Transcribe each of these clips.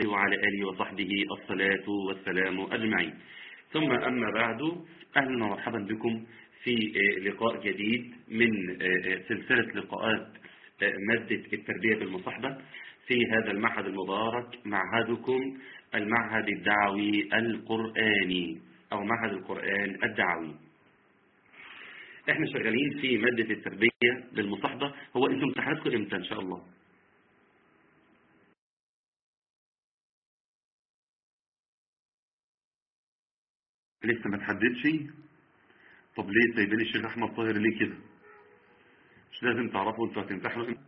وعلى آله وصحبه الصلاة والسلام أجمعين ثم أما بعد أهلا ومرحبا بكم في لقاء جديد من سلسلة لقاءات مادة التربية بالمصاحبة في هذا المعهد المبارك معهدكم المعهد الدعوي القرآني أو معهد القرآن الدعوي احنا شغالين في مادة التربية بالمصاحبة هو انتم امتحاناتكم امتى ان شاء الله لسه ما تحددش طب ليه سايبين الشيخ احمد طاهر ليه كده مش لازم تعرفوا انتوا هتمتحنوا امتى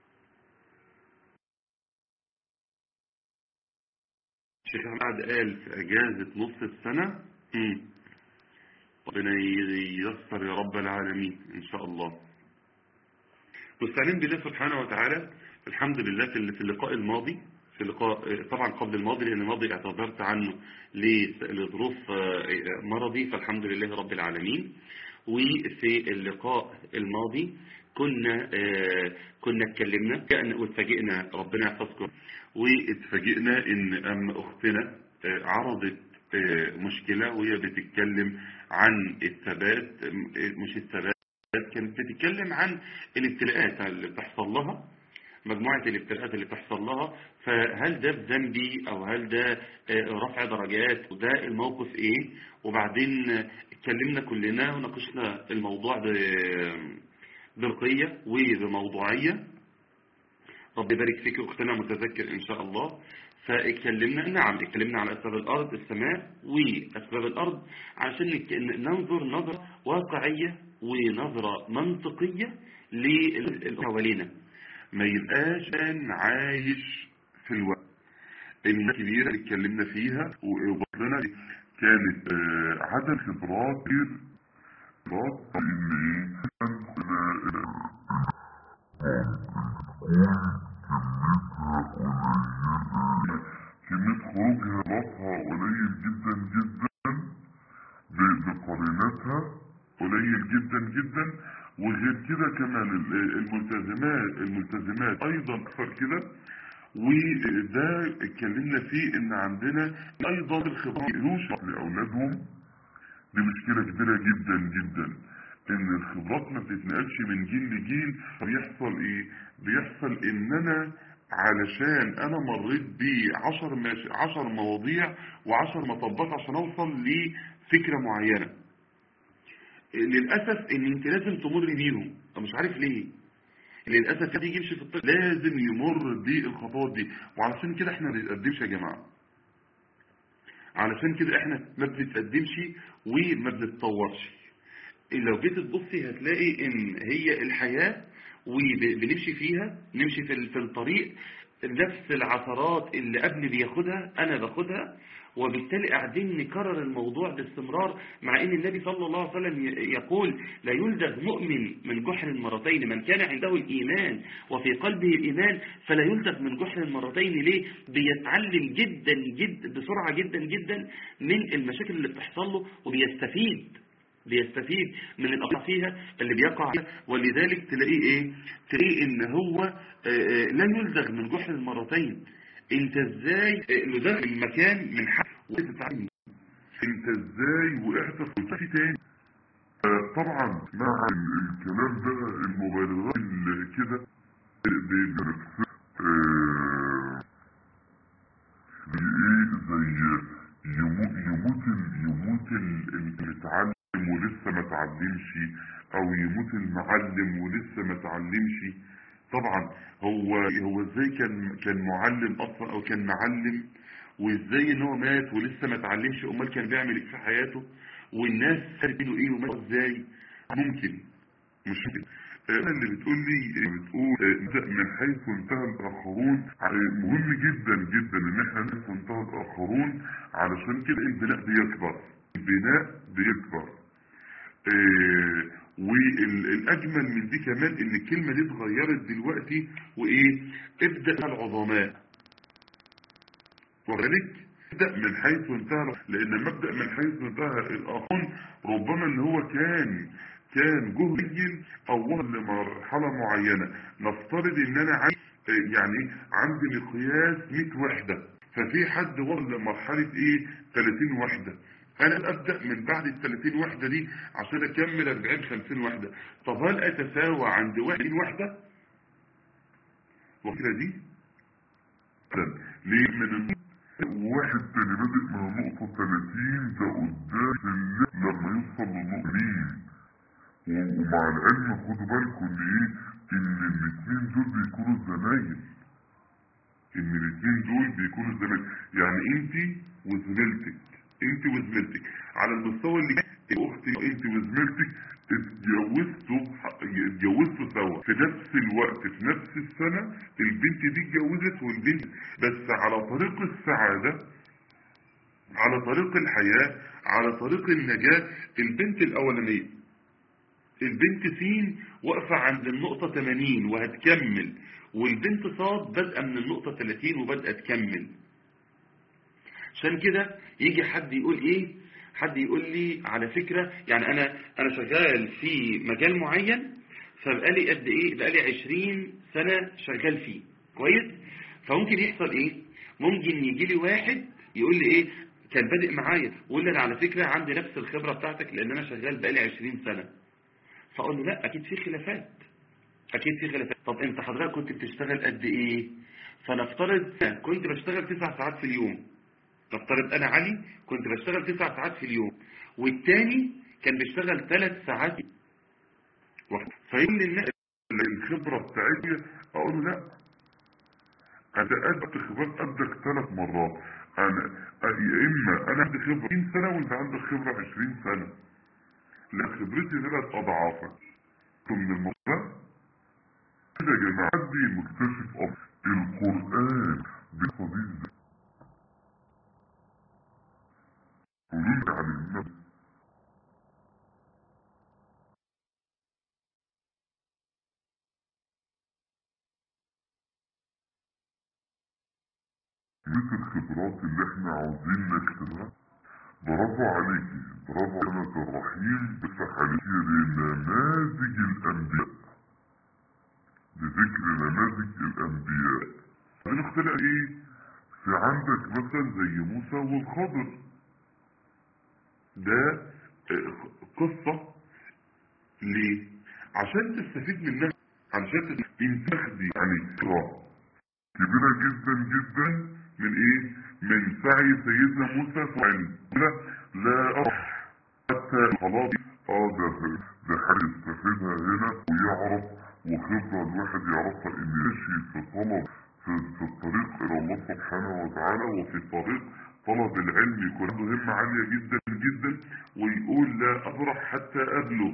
الشيخ احمد قال في اجازة نص السنة امم ربنا ييسر يا رب العالمين ان شاء الله مستعين بالله سبحانه وتعالى الحمد لله في اللقاء الماضي في اللقاء طبعا قبل الماضي لان الماضي اعتذرت عنه لظروف مرضي فالحمد لله رب العالمين وفي اللقاء الماضي كنا كنا اتكلمنا واتفاجئنا ربنا يحفظكم واتفاجئنا ان ام اختنا عرضت مشكلة وهي بتتكلم عن الثبات مش الثبات كانت بتتكلم عن الابتلاءات اللي بتحصل لها مجموعة الابتلاءات اللي بتحصل لها فهل ده بذنبي او هل ده رفع درجات وده الموقف ايه وبعدين اتكلمنا كلنا وناقشنا الموضوع برقية وبموضوعية رب يبارك فيك اختنا متذكر ان شاء الله فاتكلمنا نعم اتكلمنا على أسباب الأرض السماء وأسباب الأرض عشان ننظر نظرة واقعية ونظرة منطقية للي حوالينا ما يبقاش عايش في الوقت المشكلة الكبيرة اللي اتكلمنا فيها وبطلنا كانت عدم خبرات خبرات كمية خروجها رفعها قليل جدا جدا بقرينتها قليل جدا جدا وغير كده كمان الملتزمات الملتزمات ايضا اكثر كده وده اتكلمنا فيه ان عندنا ايضا الخبرات لاولادهم دي مشكلة كبيرة جدا جدا ان الخبرات ما بتتنقلش من جيل لجيل بيحصل ايه بيحصل ان انا علشان انا مريت بعشر مش... عشر مواضيع وعشر مطبات عشان اوصل لفكرة معينة للأسف ان انت لازم تمر بيهم مش عارف ليه للأسف يجي يمشي في الطريق لازم يمر بالخطوات دي وعلشان كده احنا ما بنتقدمش يا جماعة علشان كده احنا ما بنتقدمش وما بنتطورش لو جيت تبصي هتلاقي ان هي الحياة وبنمشي فيها نمشي في الطريق نفس العثرات اللي قبل بياخدها انا باخدها وبالتالي قاعدين نكرر الموضوع باستمرار مع ان النبي صلى الله عليه وسلم يقول لا يلدغ مؤمن من جحر مرتين من كان عنده الإيمان وفي قلبه الإيمان فلا يلدغ من جحر مرتين ليه بيتعلم جدا جدا بسرعة جدا جدا من المشاكل اللي بتحصل له وبيستفيد بيستفيد من الأقع فيها اللي بيقع فيها ولذلك تلاقيه ايه تلاقيه ان هو لا يلدغ من جحر مرتين انت ازاي لدغ من مكان من حق وتتعلم انت ازاي وقعت في تاني طبعا مع الكلام ده المبالغات اللي كده ايه زي يموت يموت يموت اللي اتعلم ولسه ما اتعلمش او يموت المعلم ولسه ما اتعلمش طبعا هو هو ازاي كان كان معلم اصلا او كان معلم وازاي ان هو مات ولسه ما اتعلمش امال كان بيعمل ايه في حياته والناس سربينه ايه ومات ازاي ممكن مش ممكن انا اللي بتقول لي بتقول من حيث انتهى الاخرون مهم جدا جدا ان احنا نحيث انتهى الاخرون علشان كده البناء بيكبر البناء بيكبر اه والاجمل من دي كمان ان الكلمة دي اتغيرت دلوقتي وايه ابدأ العظماء وذلك ابدأ من حيث انتهى لان مبدأ من حيث انتهى الاخرون ربما ان هو كان كان جهد او وصل لمرحلة معينة نفترض ان انا عندي يعني عندي مقياس 100 وحدة ففي حد وصل لمرحلة ايه 30 وحدة انا ابدأ من بعد ال 30 وحدة دي عشان اكمل 40 50 وحدة طب هل اتساوى عند 21 وحدة وكده دي ليه من واحد تاني بادئ من النقطة 30 ده قدام لما يوصل للنقطة دي ومع العلم خدوا بالكم ان ايه ان الاثنين دول بيكونوا زمايل ان الاثنين دول بيكونوا زمايل يعني انت وزميلتك انت وزميلتك على المستوى اللي اختي انت وزميلتك اتجوزتوا اتجوزتوا سوا في نفس الوقت في نفس السنة البنت دي اتجوزت والبنت بس على طريق السعادة على طريق الحياة على طريق النجاة البنت الأولانية البنت سين واقفة عند النقطة 80 وهتكمل والبنت صاد بادئة من النقطة 30 وبادئة تكمل عشان كده يجي حد يقول ايه حد يقول لي على فكرة يعني انا انا شغال في مجال معين فبقالي قد ايه بقالي 20 سنة شغال فيه كويس فممكن يحصل ايه ممكن يجي لي واحد يقول لي ايه كان بادئ معايا ويقول لي انا على فكرة عندي نفس الخبرة بتاعتك لان انا شغال بقالي 20 سنة فاقول له لا اكيد في خلافات اكيد في خلافات طب انت حضرتك كنت بتشتغل قد ايه فنفترض كنت بشتغل تسع ساعات في اليوم نفترض انا علي كنت بشتغل تسع ساعات في اليوم والتاني كان بيشتغل ثلاث ساعات فيقول لي الناس الخبرة بتاعتي اقول له لا انا قد خبرات قدك ثلاث مرات انا يا اما انا عندي خبرة 20 سنة وانت عندك خبرة 20 سنة لا خبرتي ثلاث اضعافك من الموضوع كده يا جماعة حد مكتشف القرآن بصديق وليد عن النبي مثل الخبرات اللي احنا عاوزين نكتبها برافو عليكي برافو سنة الرحيم بفتح عليكي لنماذج الانبياء لذكر نماذج الانبياء هنختلق ايه في عندك مثلا زي موسى والخضر ده قصة ليه عشان تستفيد منها علشان تستفيد يعني قراءة كبيرة جدا جدا من ايه من سعي سيدنا موسى في علم لا لا أرح حتى خلاص اه ده ده حاجة يستفيدها هنا ويعرف وخبرة الواحد يعرفها ان ماشي في طلب في, في الطريق الى الله سبحانه وتعالى وفي طريق طلب العلم يكون عنده همة عالية جدا جدا ويقول لا أبرح حتى أبلغ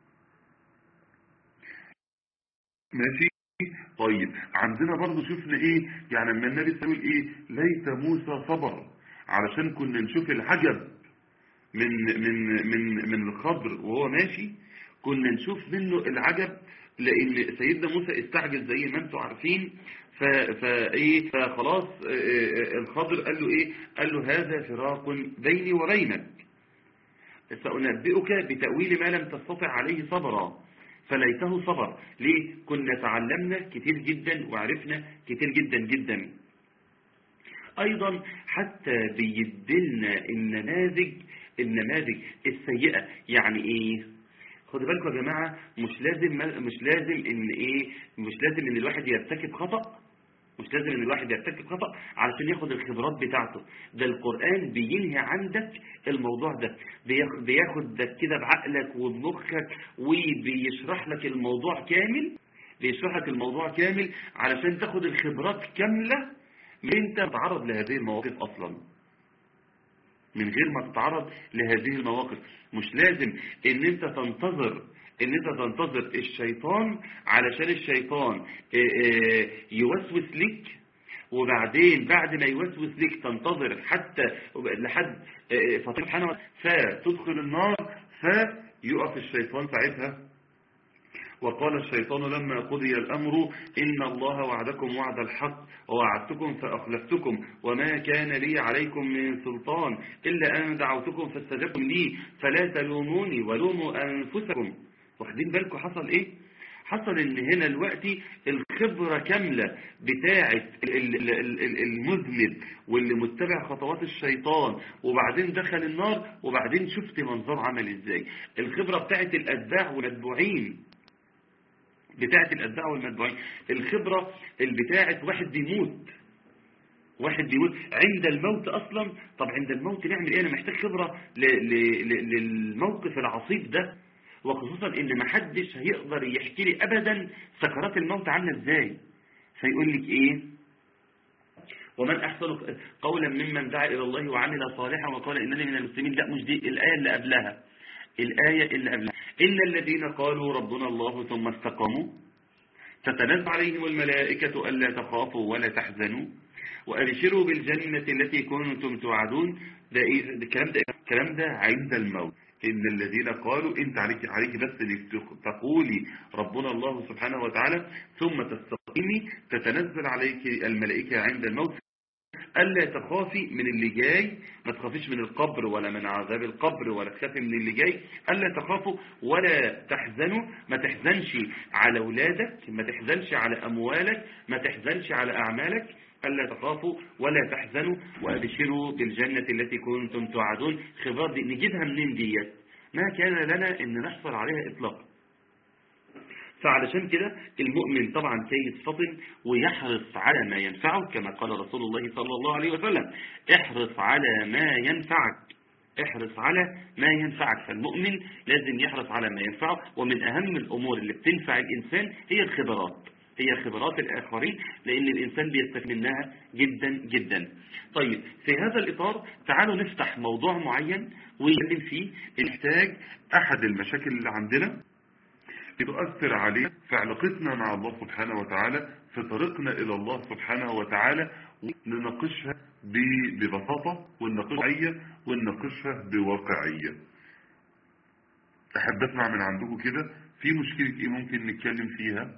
ماشي طيب عندنا برضو شفنا ايه يعني لما النبي يقول ايه ليت موسى صبر علشان كنا نشوف العجب من من من من الخضر وهو ماشي كنا نشوف منه العجب لان سيدنا موسى استعجل زي ما انتم عارفين فايه فخلاص الخضر قال له ايه قال له هذا فراق بيني وبينك سأنبئك بتأويل ما لم تستطع عليه صبرا فليته صبر ليه كنا تعلمنا كتير جدا وعرفنا كتير جدا جدا ايضا حتى بيدلنا النماذج النماذج السيئة يعني ايه خدوا بالكم يا جماعة مش لازم مش لازم ان ايه مش لازم ان الواحد يرتكب خطأ مش لازم ان الواحد يرتكب خطأ علشان ياخد الخبرات بتاعته ده القرآن بينهي عندك الموضوع ده بياخد ده كده بعقلك وبمخك وبيشرح لك الموضوع كامل بيشرح لك الموضوع كامل علشان تاخد الخبرات كاملة من انت تتعرض لهذه المواقف اصلا من غير ما تتعرض لهذه المواقف مش لازم ان انت تنتظر ان انت تنتظر الشيطان علشان الشيطان يوسوس لك وبعدين بعد ما يوسوس لك تنتظر حتى لحد سبحانه فتدخل النار فيقف الشيطان ساعتها وقال الشيطان لما قضي الأمر إن الله وعدكم وعد الحق ووعدتكم فأخلفتكم وما كان لي عليكم من سلطان إلا أن دعوتكم فاستجبتم لي فلا تلوموني ولوموا أنفسكم واخدين بالكم حصل إيه حصل ان هنا دلوقتي الخبرة كاملة بتاعة ال- ال- ال- ال- المذنب واللي متبع خطوات الشيطان وبعدين دخل النار وبعدين شفت منظر عمل ازاي الخبرة بتاعة الاتباع والمتبوعين بتاعة الاتباع والمتبوعين الخبرة اللي بتاعة واحد بيموت واحد بيقول عند الموت اصلا طب عند الموت نعمل ايه انا محتاج خبرة ل- ل- ل- للموقف العصيب ده وخصوصا ان محدش هيقدر يحكي لي ابدا سكرات الموت عامله ازاي فيقول لك ايه ومن احسن قولا ممن دعا الى الله وعمل صالحا وقال انني من المسلمين لا مش دي الايه اللي قبلها الايه اللي قبلها ان الذين قالوا ربنا الله ثم استقاموا تتنزل عليهم الملائكة ألا تخافوا ولا تحزنوا وأبشروا بالجنة التي كنتم توعدون ده إيه ده الكلام ده الكلام ده عند الموت إن الذين قالوا أنت عليك عليك بس إنك تقولي ربنا الله سبحانه وتعالى ثم تستقيمي تتنزل عليك الملائكة عند الموت ألا تخافي من اللي جاي ما تخافيش من القبر ولا من عذاب القبر ولا تخافي من اللي جاي ألا تخافوا ولا تحزنوا ما تحزنش على أولادك ما تحزنش على أموالك ما تحزنش على أعمالك ألا تخافوا ولا تحزنوا وأبشروا بالجنة التي كنتم توعدون خبرات دي نجيبها منين ديت ما كان لنا أن نحصل عليها إطلاقا فعلشان كده المؤمن طبعا كي يتفطن ويحرص على ما ينفعه كما قال رسول الله صلى الله عليه وسلم احرص على ما ينفعك احرص على ما ينفعك فالمؤمن لازم يحرص على ما ينفعه ومن أهم الأمور اللي بتنفع الإنسان هي الخبرات هي خبرات الآخرين لأن الإنسان بيستفيد منها جدا جدا طيب في هذا الإطار تعالوا نفتح موضوع معين ونتكلم فيه نحتاج أحد المشاكل اللي عندنا بتؤثر عليه في علاقتنا مع الله سبحانه وتعالى في طريقنا إلى الله سبحانه وتعالى ونناقشها ب- ببساطة ونناقشها ونناقشها بواقعية أحب أسمع من عندكم كده في مشكلة إيه ممكن نتكلم فيها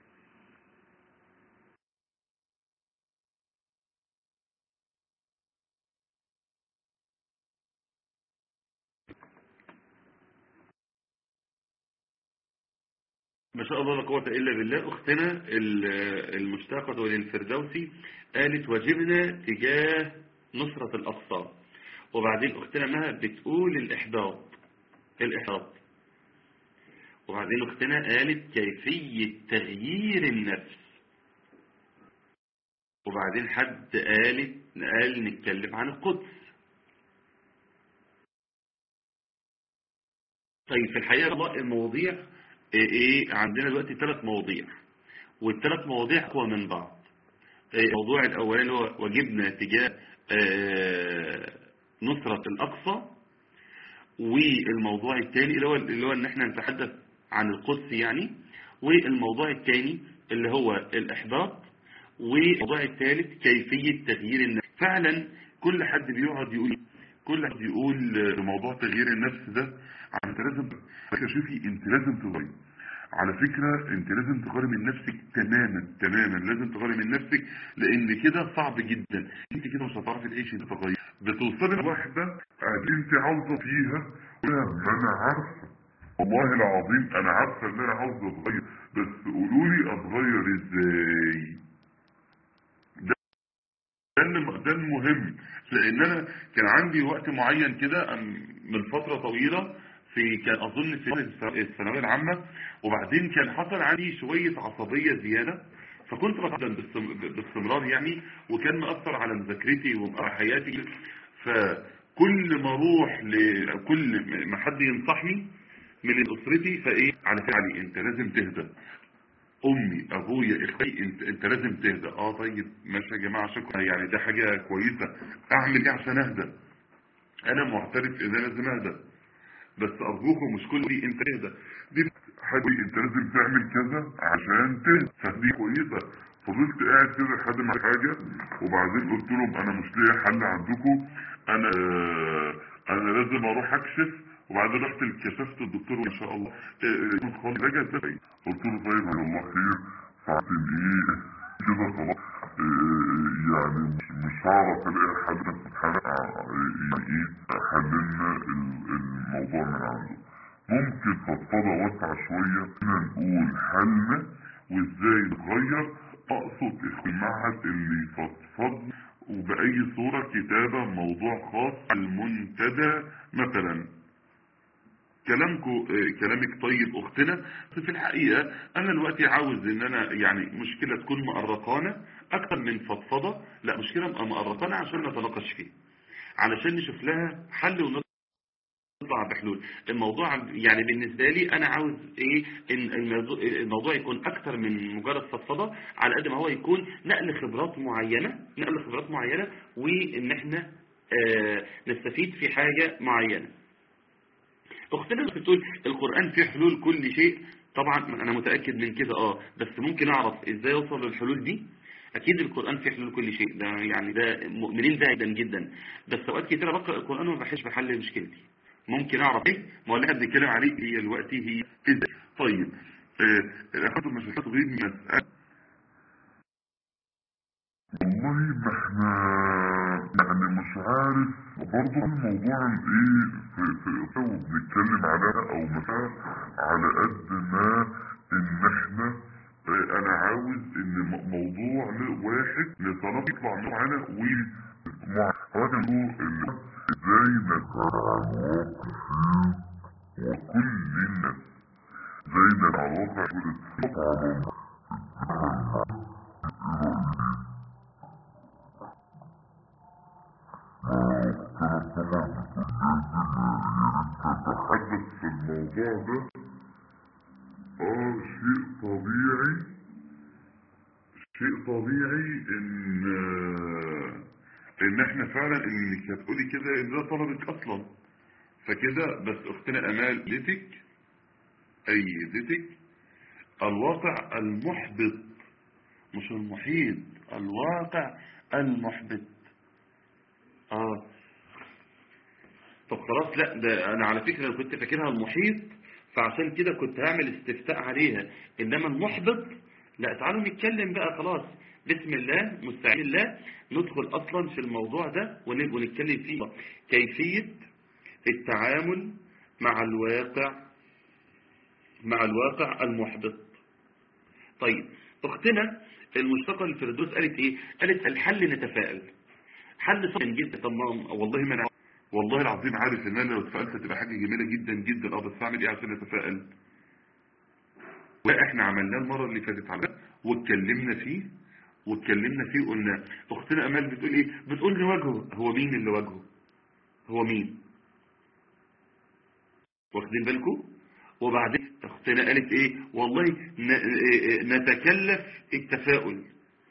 ما شاء الله لا قوة إلا بالله أختنا ال- المشتاقة للفردوسي قالت واجبنا تجاه نصرة الأقصى وبعدين أختنا مها بتقول الإحباط الإحباط وبعدين أختنا قالت كيفية تغيير النفس وبعدين حد قالت قال نتكلم عن القدس طيب في الحقيقة والله المواضيع ايه إيه، عندنا دلوقتي ثلاث مواضيع والثلاث مواضيع اقوى من بعض إيه، الموضوع الاولاني هو واجبنا تجاه آه، نصرة الاقصى والموضوع الثاني اللي هو اللي هو ان احنا نتحدث عن القدس يعني والموضوع الثاني اللي هو الاحباط والموضوع الثالث كيفية تغيير النفس فعلا كل حد بيقعد يقول كل حد يقول موضوع تغيير النفس ده انت لازم فكرة شوفي انت لازم تغير على فكرة انت لازم تغير من نفسك تماما تماما لازم تغير من نفسك لان كده صعب جدا انت كده مش هتعرفي تعيشي تغير بتوصلي لواحدة انت عاوزة فيها لا ما انا عارفة والله العظيم انا عارفة ان انا عاوز اتغير بس قولوا لي اتغير ازاي ده ده الم- ده المهم لان انا كان عندي وقت معين كده أم- من فترة طويلة في كان اظن في الث- الثانويه العامه وبعدين كان حصل عندي شويه عصبيه زياده فكنت بتعلم باستم- باستمرار يعني وكان مأثر على مذاكرتي ومأثر حياتي فكل ما اروح لكل ما حد ينصحني من اسرتي فايه على فكره علي انت لازم تهدى امي ابويا اخوي انت انت لازم تهدى اه طيب ماشي يا جماعه شكرا يعني ده حاجه كويسه اعمل ايه عشان اهدى انا معترف ان انا لازم اهدى بس ارجوكم مش كل دي انت تهدى دي حاجه انت لازم تعمل كذا عشان تهدى فدي كويسه فضلت قاعد كده لحد ما حاجه وبعدين قلت لهم انا مش لاقي حل عندكم انا آه، انا لازم اروح اكشف وبعدين رحت كشفت الدكتور ما شاء الله آه، آه، خلاص رجع تاني قلت له طيب يا الله خير ساعتين ايه كده خلاص آه، يعني مش مش هعرف الاقي حل سبحانه يعني ايه حللنا ال- الموضوع من عنده ممكن فضفضة واسعة شوية هنا نقول حلنا وازاي نغير اقصد اخوة المعهد اللي يفضفض وبأي صورة كتابة موضوع خاص المنتدى مثلا كلامكم كلامك طيب اختنا بس في الحقيقة انا دلوقتي عاوز ان انا يعني مشكلة تكون مقرقانة اكتر من فضفضة لا مشكلة مقرقانة عشان نتناقش فيه علشان نشوف لها حل ونطلع بحلول الموضوع يعني بالنسبة لي انا عاوز ايه ان الموضوع, الموضوع يكون اكتر من مجرد فضفضة على قد ما هو يكون نقل خبرات معينة نقل خبرات معينة وان احنا آه نستفيد في حاجة معينة اختنا بتقول القرآن فيه حلول كل شيء طبعا انا متأكد من كده اه بس ممكن اعرف ازاي اوصل للحلول دي اكيد القرآن فيه حلول كل شيء ده يعني ده مؤمنين ده جدا جدا بس اوقات كتير بقرأ القرآن وما بحسش بحل مشكلتي ممكن اعرف ايه ما هو اللي احنا بنتكلم عليه هي الوقت هي ازاي طيب اخذوا آه المشاكل غير مسألة والله ما احنا يعني مش عارف برضه الموضوع ايه في في بنتكلم عليها او مثلا على قد ما ان احنا اه انا عاوز ان موضوع واحد لطلب يطلع معانا ومع هذا اللي ازاي نتعرف فيه وكل الناس زي ما العلاقة طبعا تتحدث في الموضوع ده اه شيء طبيعي شيء طبيعي ان ان احنا فعلا انك هتقولي كده ان ده طلبك اصلا فكده بس اختنا امال ديتك اي ديتك الواقع المحبط مش المحيط الواقع المحبط اه طب خلاص لا ده انا على فكرة لو كنت فاكرها المحيط فعشان كده كنت هعمل استفتاء عليها انما المحبط لا تعالوا نتكلم بقى خلاص بسم الله مستعين الله ندخل اصلا في الموضوع ده ونتكلم فيه كيفية التعامل مع الواقع مع الواقع المحبط طيب اختنا المشتقة الفردوس قالت ايه قالت الحل نتفائل حل صعب جدا طب والله ما انا والله العظيم عارف ان انا لو اتفائلت تبقى حاجة جميلة جدا جدا اه بس اعمل ايه عشان اتفائل واحنا عملناه المرة اللي فاتت على واتكلمنا فيه واتكلمنا فيه قلنا اختنا امال بتقول ايه بتقول نواجهه هو مين اللي واجهه هو مين واخدين بالكم وبعدين اختنا قالت ايه والله نتكلف التفاؤل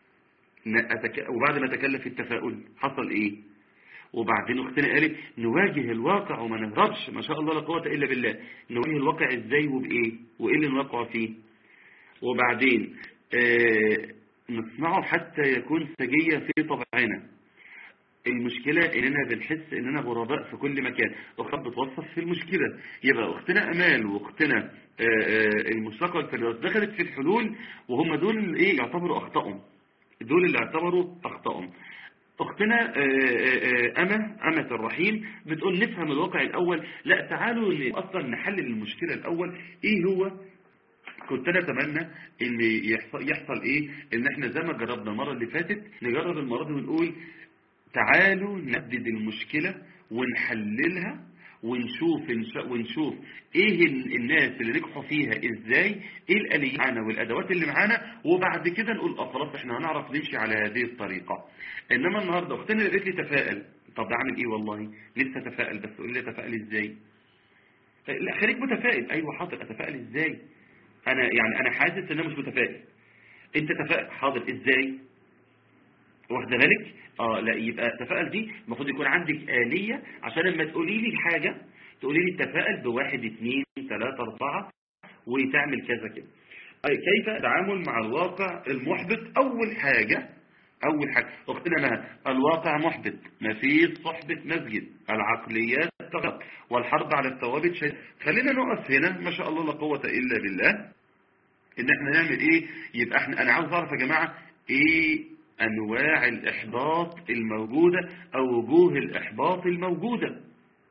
وبعد ما تكلف التفاؤل حصل ايه وبعدين اختنا قالت نواجه الواقع وما نهربش ما شاء الله لا قوه الا بالله نواجه الواقع ازاي وبايه وايه اللي نوقع فيه وبعدين آه نصنعه حتى يكون سجية في طبعنا المشكلة اننا بنحس اننا غرباء في كل مكان اختنا بتوصف في المشكلة يبقى اختنا امال واختنا المشتقة الفردوس دخلت في الحلول وهم دول اللي ايه يعتبروا اخطائهم دول اللي اعتبروا اخطائهم اختنا أمة أمة الرحيم بتقول نفهم الواقع الأول لا تعالوا أصلا نحلل المشكلة الأول إيه هو كنت أنا أتمنى إن يحصل, يحصل إيه إن إحنا زي ما جربنا المرة اللي فاتت نجرب المرة دي ونقول تعالوا نبدد المشكلة ونحللها ونشوف ونشوف ايه الناس اللي نجحوا فيها ازاي ايه الاليات معانا والادوات اللي معانا وبعد كده نقول اه خلاص احنا هنعرف نمشي على هذه الطريقة انما النهارده اختنا قالت لي تفائل طب ده اعمل ايه والله نفسي اتفائل بس قول لي اتفائل ازاي لا خليك متفائل ايوه حاضر اتفائل ازاي انا يعني انا حاسس ان انا مش متفائل انت تفائل حاضر ازاي واخده بالك اه لا يبقى تفائل دي المفروض يكون عندك آلية عشان لما تقولي لي حاجة تقولي لي التفائل بواحد اثنين ثلاثة اربعة وتعمل كذا كده كيف التعامل مع الواقع المحبط اول حاجة اول حاجة اختنا مها الواقع محبط مفيش صحبة مسجد العقليات تغط والحرب على الثوابت شيء خلينا نقف هنا ما شاء الله لا قوة الا بالله ان احنا نعمل ايه يبقى احنا انا عاوز اعرف يا جماعة ايه أنواع الإحباط الموجودة أو وجوه الإحباط الموجودة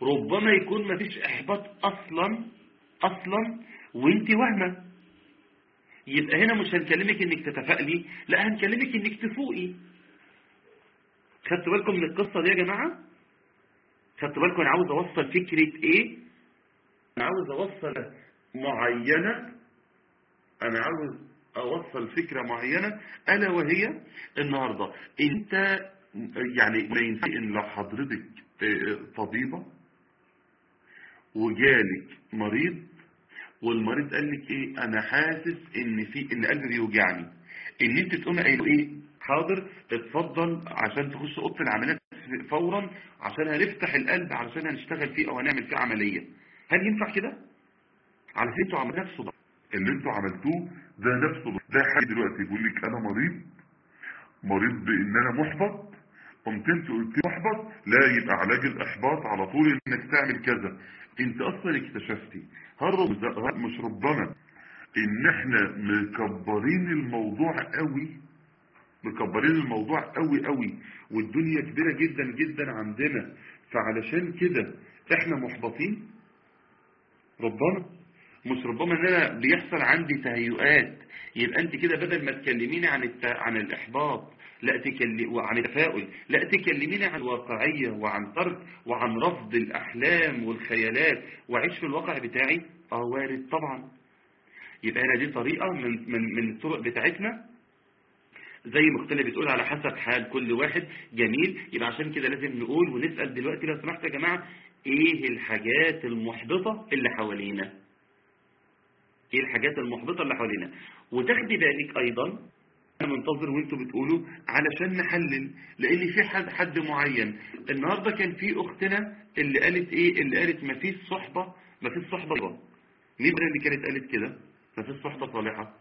ربما يكون مفيش احباط اصلا اصلا وانت وهمه يبقى هنا مش هنكلمك انك تتفائلي لا هنكلمك انك تفوقي خدتوا بالكم من القصه دي يا جماعه خدتوا بالكم انا عاوز اوصل فكره ايه انا عاوز اوصل معينه انا عاوز اوصل فكره معينه الا وهي النهارده انت يعني ما ينفع ان لو حضرتك آه، طبيبه وجالك مريض والمريض قال لك ايه انا حاسس ان في ان قلبي بيوجعني ان انت تقومي قايله ايه حاضر اتفضل عشان تخش اوضه العمليات فورا عشان هنفتح القلب علشان هنشتغل فيه او هنعمل فيه عمليه هل ينفع كده على فكره انتوا عملتوا نفسه ده اللي انتوا عملتوه ده نفسه ده حاجة دلوقتي بيقول لك انا مريض مريض بان انا محبط قمت انت قلت لي محبط لا يبقى علاج الاحباط على طول انك تعمل كذا انت اصلا اكتشفتي هل رب- هل مش ربما ان احنا مكبرين الموضوع قوي مكبرين الموضوع قوي قوي والدنيا كبيرة جدا جدا عندنا فعلشان كده احنا محبطين ربما مش ربما ان انا بيحصل عندي تهيؤات يبقى انت كده بدل ما تكلميني عن الت... عن الاحباط لا تكلم وعن التفاؤل لا تكلميني عن الواقعيه وعن ترك وعن رفض الاحلام والخيالات واعيش في الواقع بتاعي اه وارد طبعا يبقى هنا دي طريقه من من من الطرق بتاعتنا زي ما اختنا بتقول على حسب حال كل واحد جميل يبقى عشان كده لازم نقول ونسال دلوقتي لو سمحت يا جماعه ايه الحاجات المحبطه اللي حوالينا ايه الحاجات المحبطة اللي حوالينا وتاخدي بالك ايضا انا منتظر وانتوا بتقولوا علشان نحلل لان في حد حد معين النهارده كان في اختنا اللي قالت ايه اللي قالت ما فيش صحبه ما فيش صحبه صالحة. مين اللي كانت قالت كده ما فيش صحبه صالحه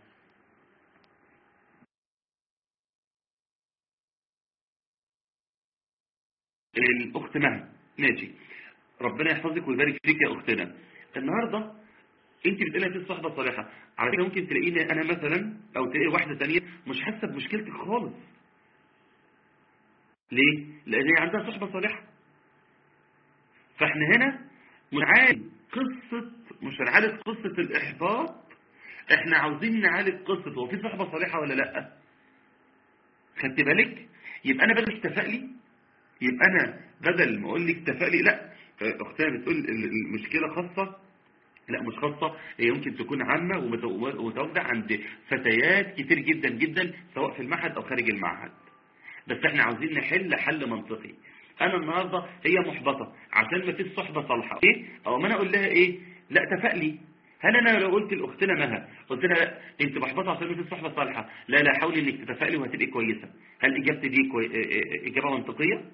الاخت مها ماشي ربنا يحفظك ويبارك فيك يا اختنا النهارده انت بتقولي في صحبه صالحه على فكره ممكن تلاقيني انا مثلا او تلاقي واحده ثانيه مش حاسه بمشكلتك خالص ليه لان هي عندها صحبه صالحه فاحنا هنا بنعالج قصه مش هنعالج قصه الاحباط احنا عاوزين نعالج قصه هو في صحبه صالحه ولا لا خدت بالك يبقى انا بدل تفائلي يبقى انا بدل ما اقول لك تفائلي لا اختنا بتقول ال- المشكله خاصه لا مش خاصة هي يمكن تكون عامة ومتو- ومتواجدة عند فتيات كتير جدا جدا سواء في المعهد أو خارج المعهد بس احنا عاوزين نحل حل منطقي أنا النهاردة هي محبطة عشان ما فيش صحبة صالحة إيه؟ أو ما أنا أقول لها إيه؟ لا تفائلي هل أنا لو قلت لأختنا مها قلت لها لا أنت محبطة عشان ما فيش صحبة صالحة لا لا حاولي إنك تتفائلي وهتبقي كويسة هل إجابتي دي كوي... اه- اه- إجابة منطقية؟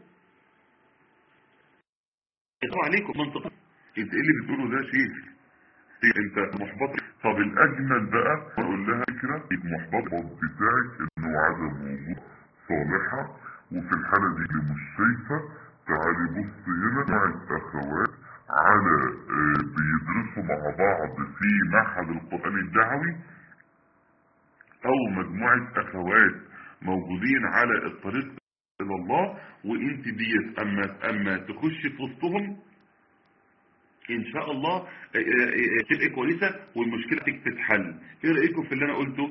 طبعا عليكم منطقية انت ايه اللي بتقوله ده شيخ إيه انت محبط طب الاجمل بقى اقول لها فكره المحبط بتاعك انه عدم وجود صالحه وفي الحاله دي اللي مش شايفه تعالي بص هنا مع اخوات على آه، بيدرسوا مع بعض في معهد القران الدعوي او مجموعه اخوات موجودين على الطريق الى الله وانت ديت اما اما تخش في وسطهم ان شاء الله آه، آه، آه، تبقى كويسه والمشكله تتحل ايه رايكم في اللي انا قلته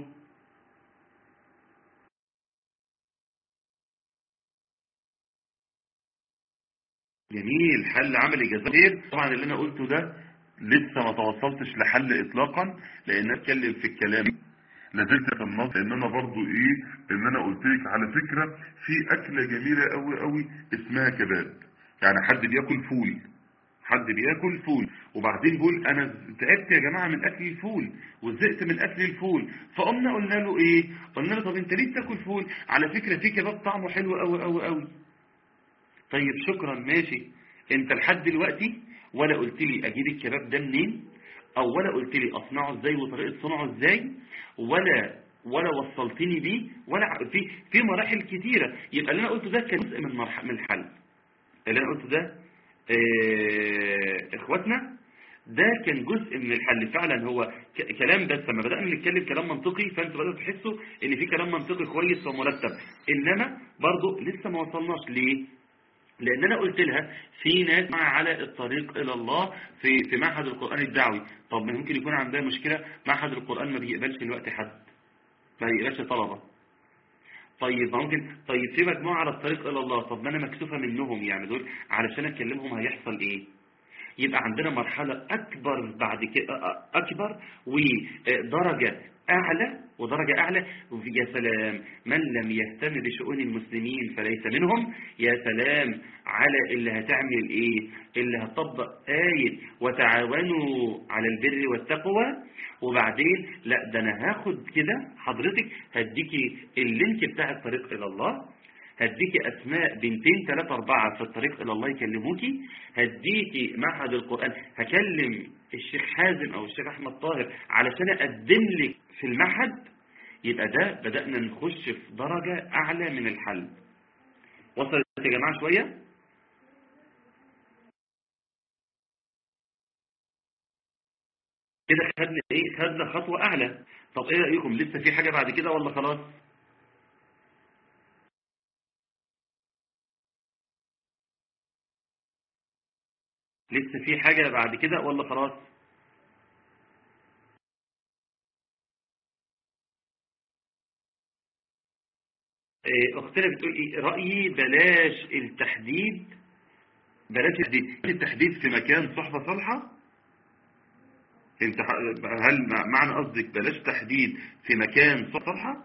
جميل حل عملي جزائر طبعا اللي انا قلته ده لسه ما توصلتش لحل اطلاقا لان أنا اتكلم في الكلام لازلت في النص ان انا برضو ايه ان انا قلت لك على فكره في اكله جميله قوي قوي اسمها كباب يعني حد بياكل فول حد بياكل فول وبعدين بيقول انا تعبت يا جماعه من اكل الفول وزهقت من اكل الفول فقمنا قلنا له ايه قلنا له طب انت ليه بتاكل فول على فكره في كباب طعمه حلو قوي قوي قوي طيب شكرا ماشي انت لحد دلوقتي ولا قلت لي اجيب الكباب ده منين او ولا قلت لي اصنعه ازاي وطريقه صنعه ازاي ولا ولا وصلتني بيه ولا ع- في في مراحل كتيره يبقى اللي انا قلته ده كان جزء من مرح من الحل اللي انا قلته ده آه، اخواتنا ده كان جزء من الحل فعلا هو ك- كلام بس لما بدأنا نتكلم كلام منطقي فانتوا بدأتوا تحسوا ان في كلام منطقي كويس ومرتب انما برضو لسه ما وصلناش ليه لان انا قلت لها في ناس مع على الطريق الى الله في في معهد القرآن الدعوي طب ما ممكن يكون عندها مشكلة معهد القرآن ما بيقبلش الوقت حد ما بيقبلش طلبة طيب ممكن طيب في مجموعة على الطريق إلى الله طب ما أنا مكسوفة منهم يعني دول علشان أكلمهم هيحصل إيه يبقى عندنا مرحلة أكبر بعد كده أكبر ودرجة أعلى ودرجة أعلى يا سلام من لم يهتم بشؤون المسلمين فليس منهم يا سلام على اللي هتعمل إيه اللي هتطبق آية وتعاونوا على البر والتقوى وبعدين لا ده أنا هاخد كده حضرتك هديكي اللينك بتاع الطريق إلى الله هديكي أسماء بنتين ثلاثة أربعة في الطريق إلى الله يكلموكي هديكي معهد القرآن هكلم الشيخ حازم أو الشيخ أحمد طاهر علشان أقدم لك في المعهد يبقى ده بدأنا نخش في درجة أعلى من الحل وصلت يا جماعة شوية كده خدنا ايه خدنا خطوة أعلى طب ايه رأيكم لسه في حاجة بعد كده ولا خلاص لسه في حاجة بعد كده ولا خلاص اختنا بتقول ايه رأيي بلاش التحديد بلاش التحديد التحديد في مكان صحبة صالحة انت هل معنى قصدك بلاش تحديد في مكان صحبة صالحة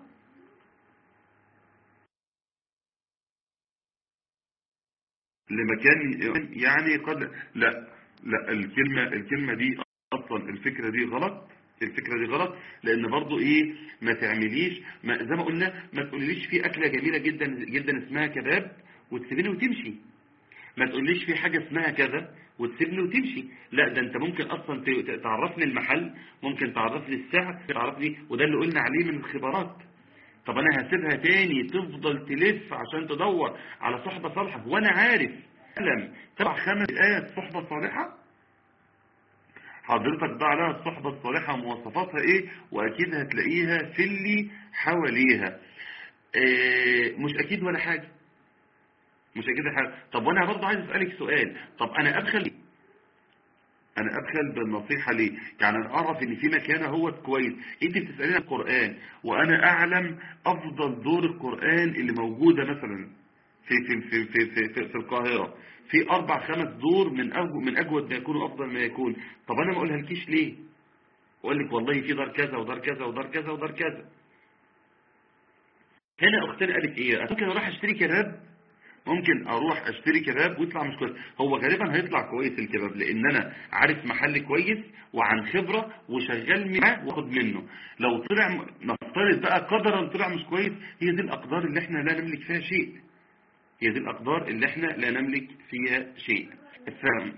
لمكان يعني قد لا لا الكلمة الكلمة دي اصلا الفكرة دي غلط الفكرة دي غلط لان برضو ايه ما تعمليش ما زي ما قلنا ما تقوليش في اكلة جميلة جدا جدا اسمها كباب وتسيبني وتمشي ما تقوليش في حاجة اسمها كذا وتسيبني وتمشي لا ده انت ممكن اصلا تعرفني المحل ممكن تعرفني السعر تعرفني وده اللي قلنا عليه من الخبرات طب انا هسيبها تاني تفضل تلف عشان تدور على صحبة صالحة وانا عارف ألم تبع خمس آيات صحبة صالحة حضرتك بقى عليها الصحبة الصالحة مواصفاتها ايه واكيد هتلاقيها في اللي حواليها إيه مش اكيد ولا حاجة مش اكيد ولا حاجة طب وانا برضه عايز اسألك سؤال طب انا ادخل انا ادخل بالنصيحة ليه يعني انا اعرف ان في مكان هو كويس انت بتسألين القرآن وانا اعلم افضل دور القرآن اللي موجودة مثلا في في في في في, في, في القاهرة في اربع خمس دور من أجود من اجود ما يكون افضل ما يكون طب انا ما اقولها لكيش ليه اقول لك والله في دار كذا ودار كذا ودار كذا ودار كذا هنا اختنا قالت ايه ممكن اروح اشتري كباب ممكن اروح اشتري كباب ويطلع مش كويس هو غالبا هيطلع كويس الكباب لان انا عارف محل كويس وعن خبرة وشغال معاه واخد منه لو طلع نفترض بقى قدرا طلع مش كويس هي دي الاقدار اللي احنا لا نملك فيها شيء هي دي الاقدار اللي احنا لا نملك فيها شيء الفهم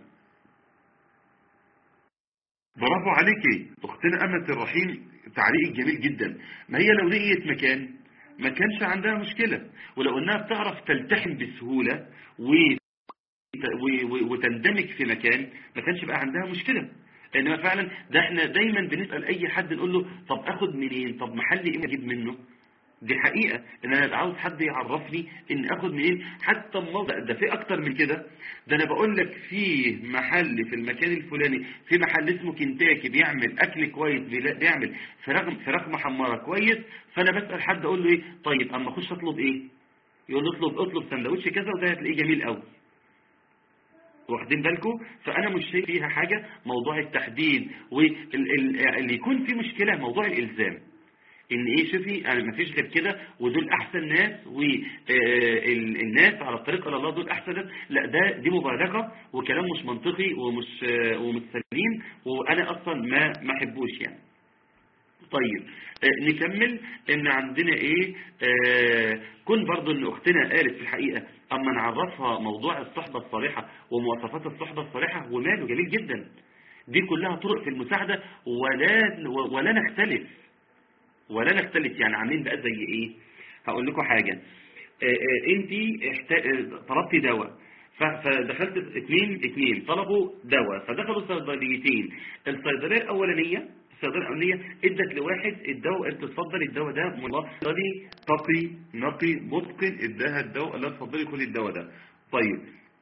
برافو عليكي اختنا امة الرحيم تعليق جميل جدا ما هي لو لقيت مكان ما كانش عندها مشكلة ولو انها بتعرف تلتحم بسهولة و... و... وتندمج في مكان ما كانش بقى عندها مشكلة انما فعلا ده احنا دايما بنسأل اي حد نقول له طب اخد منين طب محل ايه اجيب منه دي حقيقة ان انا عاوز حد يعرفني ان اخد منين حتى الموضع ده في اكتر من كده ده انا بقول لك في محل في المكان الفلاني في محل اسمه كنتاكي بيعمل اكل كويس بيعمل فراخ فراخ محمره كويس فانا بسال حد اقول له ايه طيب اما اخش اطلب ايه يقول له اطلب اطلب سندوتش كذا وده هتلاقيه جميل قوي واخدين بالكم فانا مش شايف فيها حاجه موضوع التحديد واللي يكون في مشكله موضوع الالزام ان ايه شوفي انا مفيش غير كده ودول احسن ناس والناس على الطريق الى الله دول احسن ناس لا ده دي مبالغه وكلام مش منطقي ومش ومش سليم وانا اصلا ما ما احبوش يعني طيب آه نكمل ان عندنا ايه آه كن برضو ان اختنا قالت في الحقيقة اما نعرفها موضوع الصحبة الصالحة ومواصفات الصحبة الصالحة وماله جميل جدا دي كلها طرق في المساعدة ولا ولا نختلف ولا نختلف يعني عاملين بقى زي ايه هقول لكم حاجة انت طلبتي دواء فدخلت اثنين اثنين طلبوا دواء فدخلوا صيدليتين الصيدليه الاولانيه الصيدليه الاولانيه ادت لواحد الدواء قالت اتفضل الدواء ده مصدري تقي نقي متقن اداها الدواء لا اتفضلي خدي الدواء ده طيب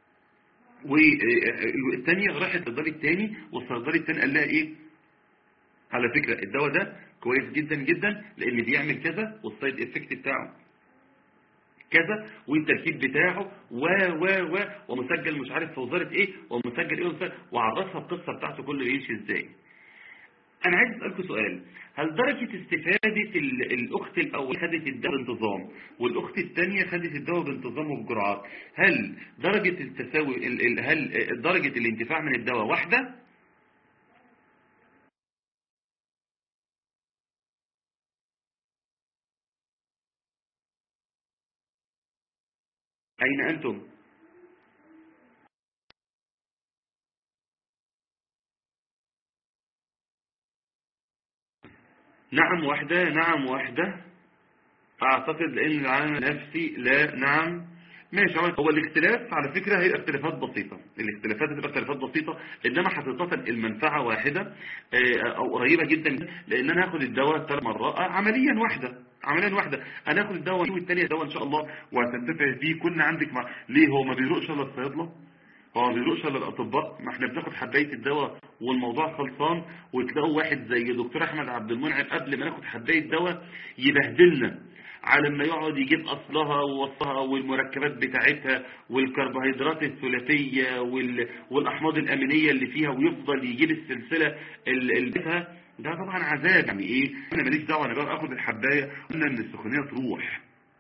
والثانية راحت للصيدلي الثاني والصيدلي الثاني قال لها ايه على فكرة الدواء ده كويس جدا جدا لان بيعمل كذا والسايد افكت بتاعه كذا والتركيب بتاعه و و و ومسجل مش عارف في وزارة ايه ومسجل ايه ومسجل وعرفها القصة بتاعته كله يمشي ازاي انا عايز اسالكم سؤال هل درجة استفادة ال- الاخت الاول خدت الدواء بانتظام والاخت الثانية خدت الدواء بانتظام وبجرعات هل درجة التساوي ال- ال- هل درجة الانتفاع من الدواء واحدة اين انتم نعم واحدة نعم واحدة أعتقد لأن العالم النفسي لا نعم ماشي عمل- هو الاختلاف على فكرة هي اختلافات بسيطة الاختلافات هتبقى اختلافات بسيطة إنما حقيقة المنفعة واحدة آه، أو قريبة جدا لأن أنا هاخد الدواء ثلاث مرات آه، عمليا واحدة عمليا واحدة أنا هاخد الدواء والتانية دواء إن شاء الله وهتنتفع فيه كنا عندك مع... ليه هو ما بيروقش إلا الصيادلة هو ما بيروقش الا الاطباء ما احنا بناخد حبايه الدواء والموضوع خلصان وتلاقوا واحد زي دكتور احمد عبد المنعم قبل ما ناخد حبايه دواء يبهدلنا على ما يقعد يجيب اصلها ووصفها والمركبات بتاعتها والكربوهيدرات الثلاثيه وال... والاحماض الامينيه اللي فيها ويفضل يجيب السلسله ال- اللي فيها ده طبعا عذاب يعني ايه انا ماليش دعوه انا بقى اخد الحبايه قلنا ان السخونيه تروح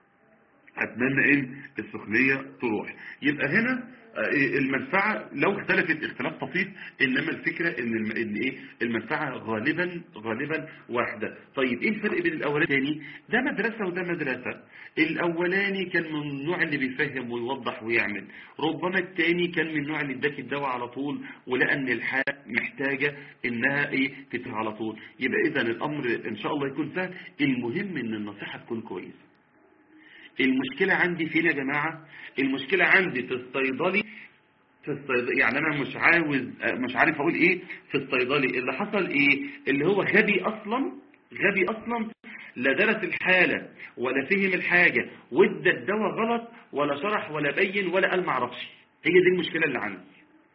اتمنى ان السخونيه تروح يبقى هنا آه، المنفعه لو اختلفت اختلاف بسيط انما الفكره ان الم- ان ايه المنفعه غالبا غالبا واحده طيب ايه الفرق بين الاولاني والثاني ده مدرسه وده مدرسه الاولاني كان من النوع اللي بيفهم ويوضح ويعمل ربما الثاني كان من النوع اللي اداك الدواء على طول ولقى ان الحاله محتاجه انها ايه تتفه على طول يبقى اذا الامر ان شاء الله يكون سهل المهم ان النصيحه تكون كويسه المشكلة عندي فين يا جماعة المشكلة عندي في الصيدلي في الصيدلي يعني انا مش عاوز مش عارف اقول ايه في الصيدلي اللي حصل ايه اللي هو غبي اصلا غبي اصلا لا درس الحالة ولا فهم الحاجة وادى الدواء غلط ولا شرح ولا بين ولا قال معرفش هي دي المشكلة اللي عندي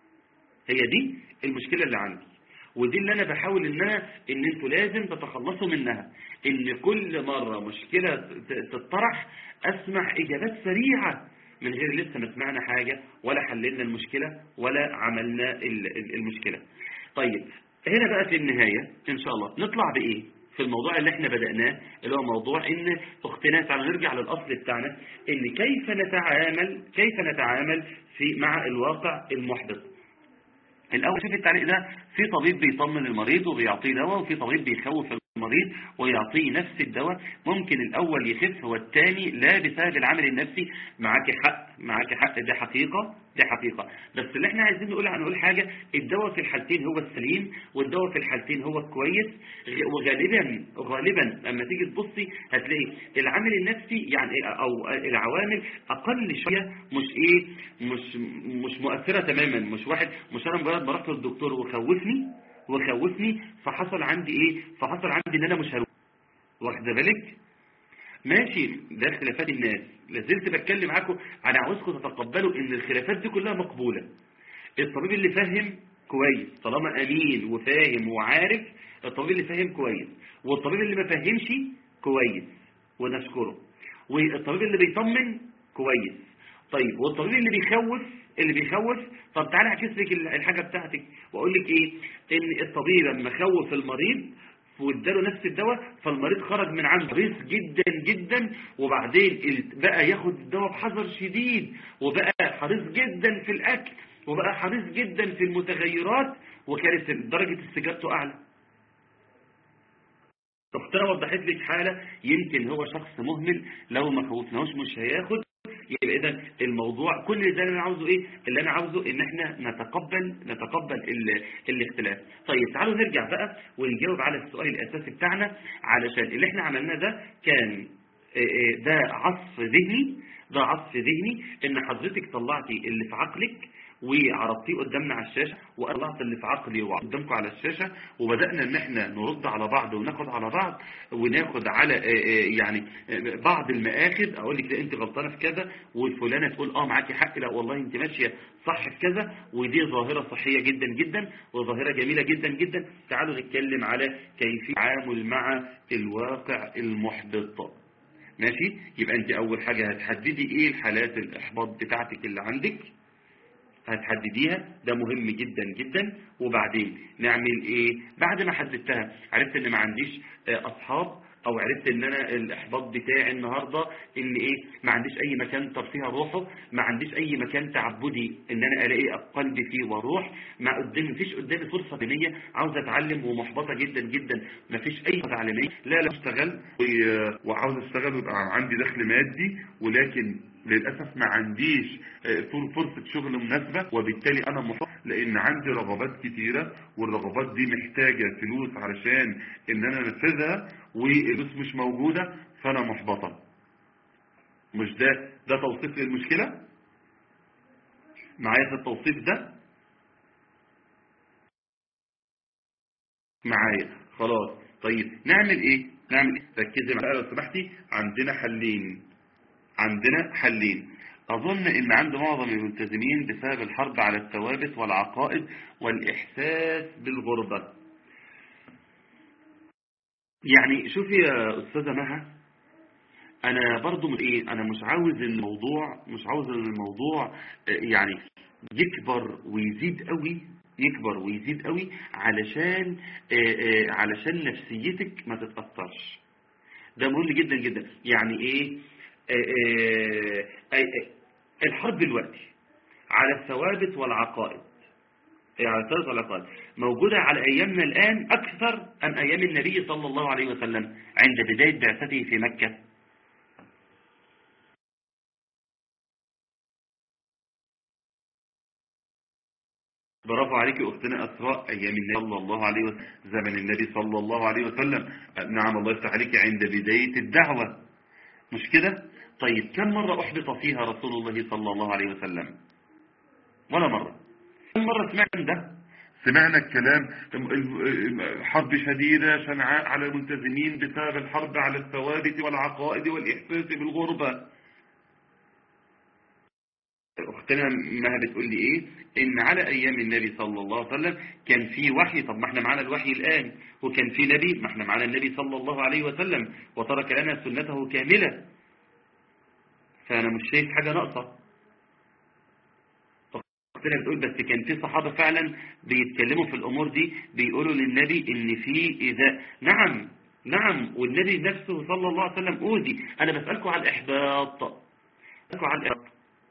هي دي المشكلة اللي عندي ودي اللي انا بحاول ان انا ان انتوا لازم تتخلصوا منها ان كل مرة مشكلة ت- تطرح اسمع اجابات سريعة من غير لسه ما سمعنا حاجة ولا حللنا المشكلة ولا عملنا ال- ال- المشكلة طيب هنا بقى في النهاية ان شاء الله نطلع بايه في الموضوع اللي احنا بدأناه اللي هو موضوع ان اختنا تعالى نرجع للاصل بتاعنا ان كيف نتعامل كيف نتعامل في مع الواقع المحبط الأول شوف التعليق ده في طبيب بيطمن المريض وبيعطيه دواء وفي طبيب بيخوف المريض ويعطيه نفس الدواء ممكن الأول يخف والتاني لا بسبب العامل النفسي معاك حق معاك حق ده حقيقة ده حقيقة بس اللي احنا عايزين نقول هنقول حاجة الدواء في الحالتين هو السليم والدواء في الحالتين هو الكويس غ- وغالبا غالبا لما تيجي تبصي هتلاقي العامل النفسي يعني او العوامل اقل شوية مش ايه مش مش مؤثرة تماما مش واحد مش انا مجرد ما رحت للدكتور وخوفني وخوفني فحصل عندي ايه فحصل عندي ان انا مش هروح واخده بالك ماشي ده اختلافات الناس لازلت بتكلم معاكم انا عاوزكم تتقبلوا ان الخلافات دي كلها مقبولة الطبيب اللي فاهم كويس طالما امين وفاهم وعارف الطبيب اللي فاهم كويس والطبيب اللي ما فهمش كويس ونشكره والطبيب اللي بيطمن كويس طيب والطبيب اللي بيخوف اللي بيخوف طب تعالى اعكس لك الحاجه بتاعتك واقول لك ايه ان الطبيب لما خوف المريض واداله نفس الدواء فالمريض خرج من عنده حريص جدا جدا وبعدين ال- بقى ياخد الدواء بحذر شديد وبقى حريص جدا في الاكل وبقى حريص جدا في المتغيرات وكانت درجة استجابته اعلى اختنا وضحت لك حالة يمكن هو شخص مهمل لو ما خوفناهوش مش هياخد يبقى اذا الموضوع كل ده اللي انا عاوزه ايه اللي انا عاوزه ان احنا نتقبل نتقبل ال... الاختلاف طيب تعالوا نرجع بقى ونجاوب على السؤال الاساسي بتاعنا علشان اللي احنا عملناه ده كان آه، آه، ده عصف ذهني ده عصف ذهني ان حضرتك طلعتي اللي في عقلك وعرضتيه قدامنا على الشاشة وطلعت اللي في عقلي وقدامكم على الشاشة وبدأنا ان احنا نرد على بعض وناخد على بعض وناخد على آه، آه، يعني آه، بعض المآخذ اقول لك لا انت غلطانه في كذا والفلانه تقول اه معاكي حق لا والله انت ماشيه صح في كذا ودي ظاهره صحيه جدا جدا وظاهره جميله جدا جدا تعالوا نتكلم على كيفيه التعامل مع الواقع المحبط ماشي يبقى انت اول حاجه هتحددي ايه الحالات الاحباط بتاعتك اللي عندك هتحدديها ده مهم جدا جدا وبعدين نعمل ايه بعد ما حددتها عرفت ان ما عنديش آه، اصحاب او عرفت ان انا الاحباط بتاعي النهارده ان ايه ما عنديش اي مكان ترفيه روحه ما عنديش اي مكان تعبدي ان انا الاقي قلبي فيه واروح ما قدامي مفيش قدامي فرصه دينيه عاوز اتعلم ومحبطه جدا جدا مفيش اي تعليميه لا لا اشتغل و- وعاوز اشتغل ويبقى عندي دخل مادي ولكن للأسف ما عنديش آه، فر- فرصة شغل مناسبة وبالتالي أنا محبط لأن عندي رغبات كتيرة والرغبات دي محتاجة فلوس علشان إن أنا أنفذها والفلوس مش موجودة فأنا محبطة مش ده ده توصيف للمشكلة معايا في التوصيف ده معايا خلاص طيب نعمل ايه نعمل ايه ركزي معايا لو سمحتي عندنا حلين عندنا حلين اظن ان عند معظم الملتزمين بسبب الحرب على الثوابت والعقائد والاحساس بالغربة يعني شوفي يا استاذة مها انا برضو من ايه انا مش عاوز الموضوع مش عاوز ان الموضوع آه، يعني يكبر ويزيد قوي يكبر ويزيد قوي علشان آه، آه، علشان نفسيتك ما تتأثرش ده مهم جدا جدا يعني ايه آه، آه، آه، آه، الحرب دلوقتي على الثوابت والعقائد آه، على الثوابت والعقائد موجودة على أيامنا الآن أكثر أم أيام النبي صلى الله عليه وسلم عند بداية بعثته في مكة برافو عليك أختنا أسراء أيام النبي صلى الله عليه وسلم زمن النبي صلى الله عليه وسلم نعم الله يفتح عليك عند بداية الدعوة مش كده طيب كم مرة أحبط فيها رسول الله صلى الله عليه وسلم ولا مرة كم مرة سمعنا ده سمعنا الكلام ال- ال- حرب شديدة شنعاء على الملتزمين بسبب الحرب على الثوابت والعقائد والإحساس بالغربة اختنا مها بتقول لي ايه ان على ايام النبي صلى الله عليه وسلم كان في وحي طب ما احنا معانا الوحي الان وكان في نبي ما احنا معانا النبي صلى الله عليه وسلم وترك لنا سنته كاملة فانا مش شايف حاجة ناقصة اختنا بتقول بس كان في صحابة فعلا بيتكلموا في الامور دي بيقولوا للنبي ان في اذا نعم نعم والنبي نفسه صلى الله عليه وسلم اوذي انا بسألكم على الاحباط بسألكم على الاحباط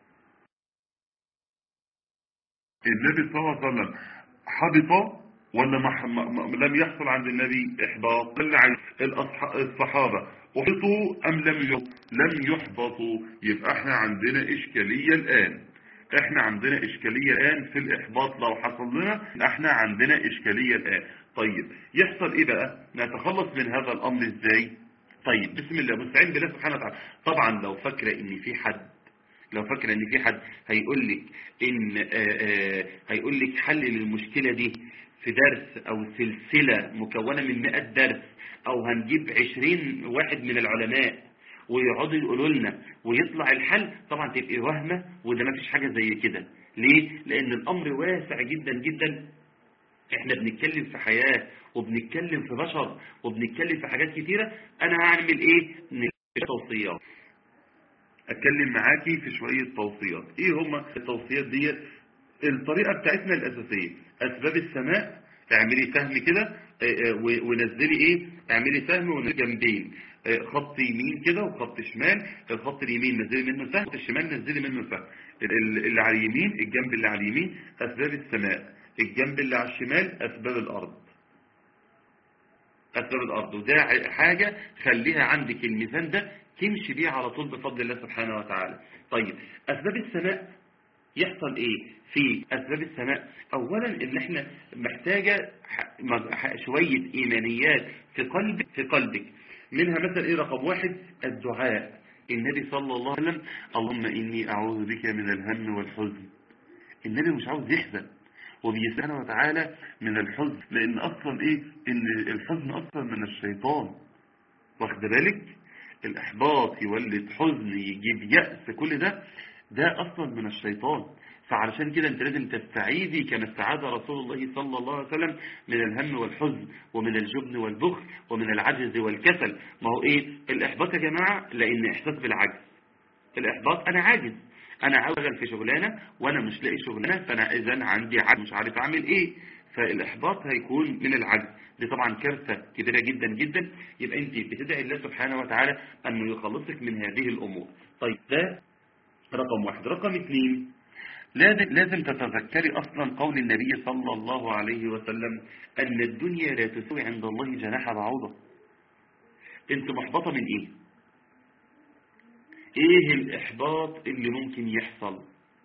النبي صلى الله عليه وسلم حبط ولا ما ما- ما- لم يحصل عند النبي إحباط اللي عايز الأصح- الصحابة أحبطوا أم لم يحبطوا لم يحبطوا يبقى احنا عندنا إشكالية الآن احنا عندنا إشكالية الآن في الإحباط لو حصل لنا احنا عندنا إشكالية الآن طيب يحصل إيه بقى نتخلص من هذا الأمر إزاي طيب بسم الله مستعين بالله سبحانه وتعالى طبعا لو فاكرة ان في حد لو فاكرة ان في حد هيقول لك ان آه، آه، هيقول لك حل للمشكلة دي في درس او سلسلة مكونة من 100 درس او هنجيب 20 واحد من العلماء ويقعدوا يقولوا لنا ويطلع الحل طبعا تبقى وهمة وده ما فيش حاجة زي كده ليه؟ لان الامر واسع جدا جدا احنا بنتكلم في حياة وبنتكلم في بشر وبنتكلم في حاجات كتيرة انا هعمل ايه نتكلم توصيات اتكلم معاكي في شوية توصيات ايه هما التوصيات ديت الطريقة بتاعتنا الاساسية اسباب السماء اعملي سهم كده آه، آه، و- ونزلي ايه اعملي سهم ونزلي جنبين آه، خط يمين كده وخط شمال الخط اليمين نزلي منه سهم الخط الشمال نزلي منه سهم ال- ال- اللي على اليمين الجنب اللي على اليمين اسباب السماء الجنب اللي على الشمال اسباب الارض أسباب الأرض وده ع- حاجة خليها عندك الميزان ده تمشي بيه على طول بفضل الله سبحانه وتعالى طيب أسباب السماء يحصل إيه في أسباب السماء أولا إن إحنا محتاجة ح- مج- ح- شوية إيمانيات في قلبك في قلبك منها مثلا إيه رقم واحد الدعاء النبي صلى الله عليه وسلم اللهم إني أعوذ بك من الهم والحزن النبي مش عاوز يحزن وبيسبحانه وتعالى من الحزن لان اصلا ايه ان الحزن اصلا من الشيطان واخد بالك الاحباط يولد حزن يجيب يأس كل ده ده اصلا من الشيطان فعلشان كده انت لازم تستعيذي كما استعاذ رسول الله صلى الله عليه وسلم من الهم والحزن ومن الجبن والبخل ومن العجز والكسل ما هو ايه الاحباط يا جماعة لان احساس بالعجز الاحباط انا عاجز انا عاوز اشتغل في شغلانه وانا مش لاقي شغلانه فانا اذا عندي عجز مش عارف اعمل ايه فالاحباط هيكون من العجز دي طبعا كارثه كبيره جدا جدا يبقى انت بتدعي الله سبحانه وتعالى انه يخلصك من هذه الامور طيب ده رقم واحد رقم اثنين لازم لازم تتذكري اصلا قول النبي صلى الله عليه وسلم ان الدنيا لا تسوي عند الله جناح بعوضه انت محبطه من ايه ايه الاحباط اللي ممكن يحصل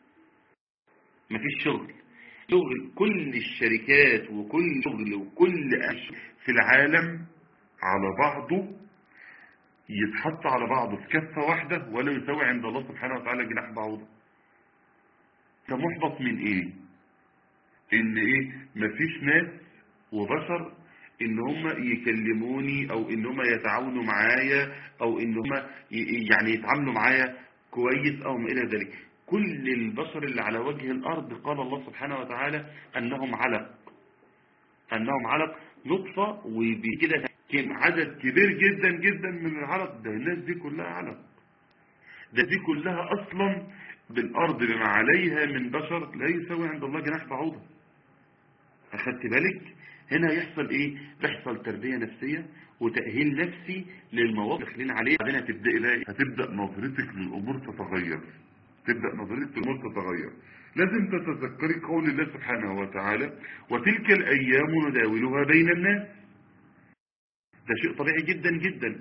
مفيش شغل شغل كل الشركات وكل شغل وكل أشغل في العالم على بعضه يتحط على بعضه في كفة واحدة ولا يساوي عند الله سبحانه وتعالى جناح بعوضة انت محبط من ايه ان ايه مفيش ناس وبشر ان هم يكلموني او ان هم يتعاونوا معايا او ان هم ي- يعني يتعاملوا معايا كويس او ما الى ذلك كل البشر اللي على وجه الارض قال الله سبحانه وتعالى انهم علق انهم علق نطفة وبكده كم عدد كبير جدا جدا من العلق ده الناس دي كلها علق ده دي كلها اصلا بالارض بما عليها من بشر لا يساوي عند الله جناح بعوضة اخدت بالك هنا يحصل ايه بيحصل تربية نفسية وتأهيل نفسي للمواقف اللي داخلين عليها بعدين هتبدأ بقى هتبدأ نظرتك للأمور تتغير تبدأ نظرتك للأمور تتغير لازم تتذكري قول الله سبحانه وتعالى وتلك الأيام نداولها بين الناس ده شيء طبيعي جدا جدا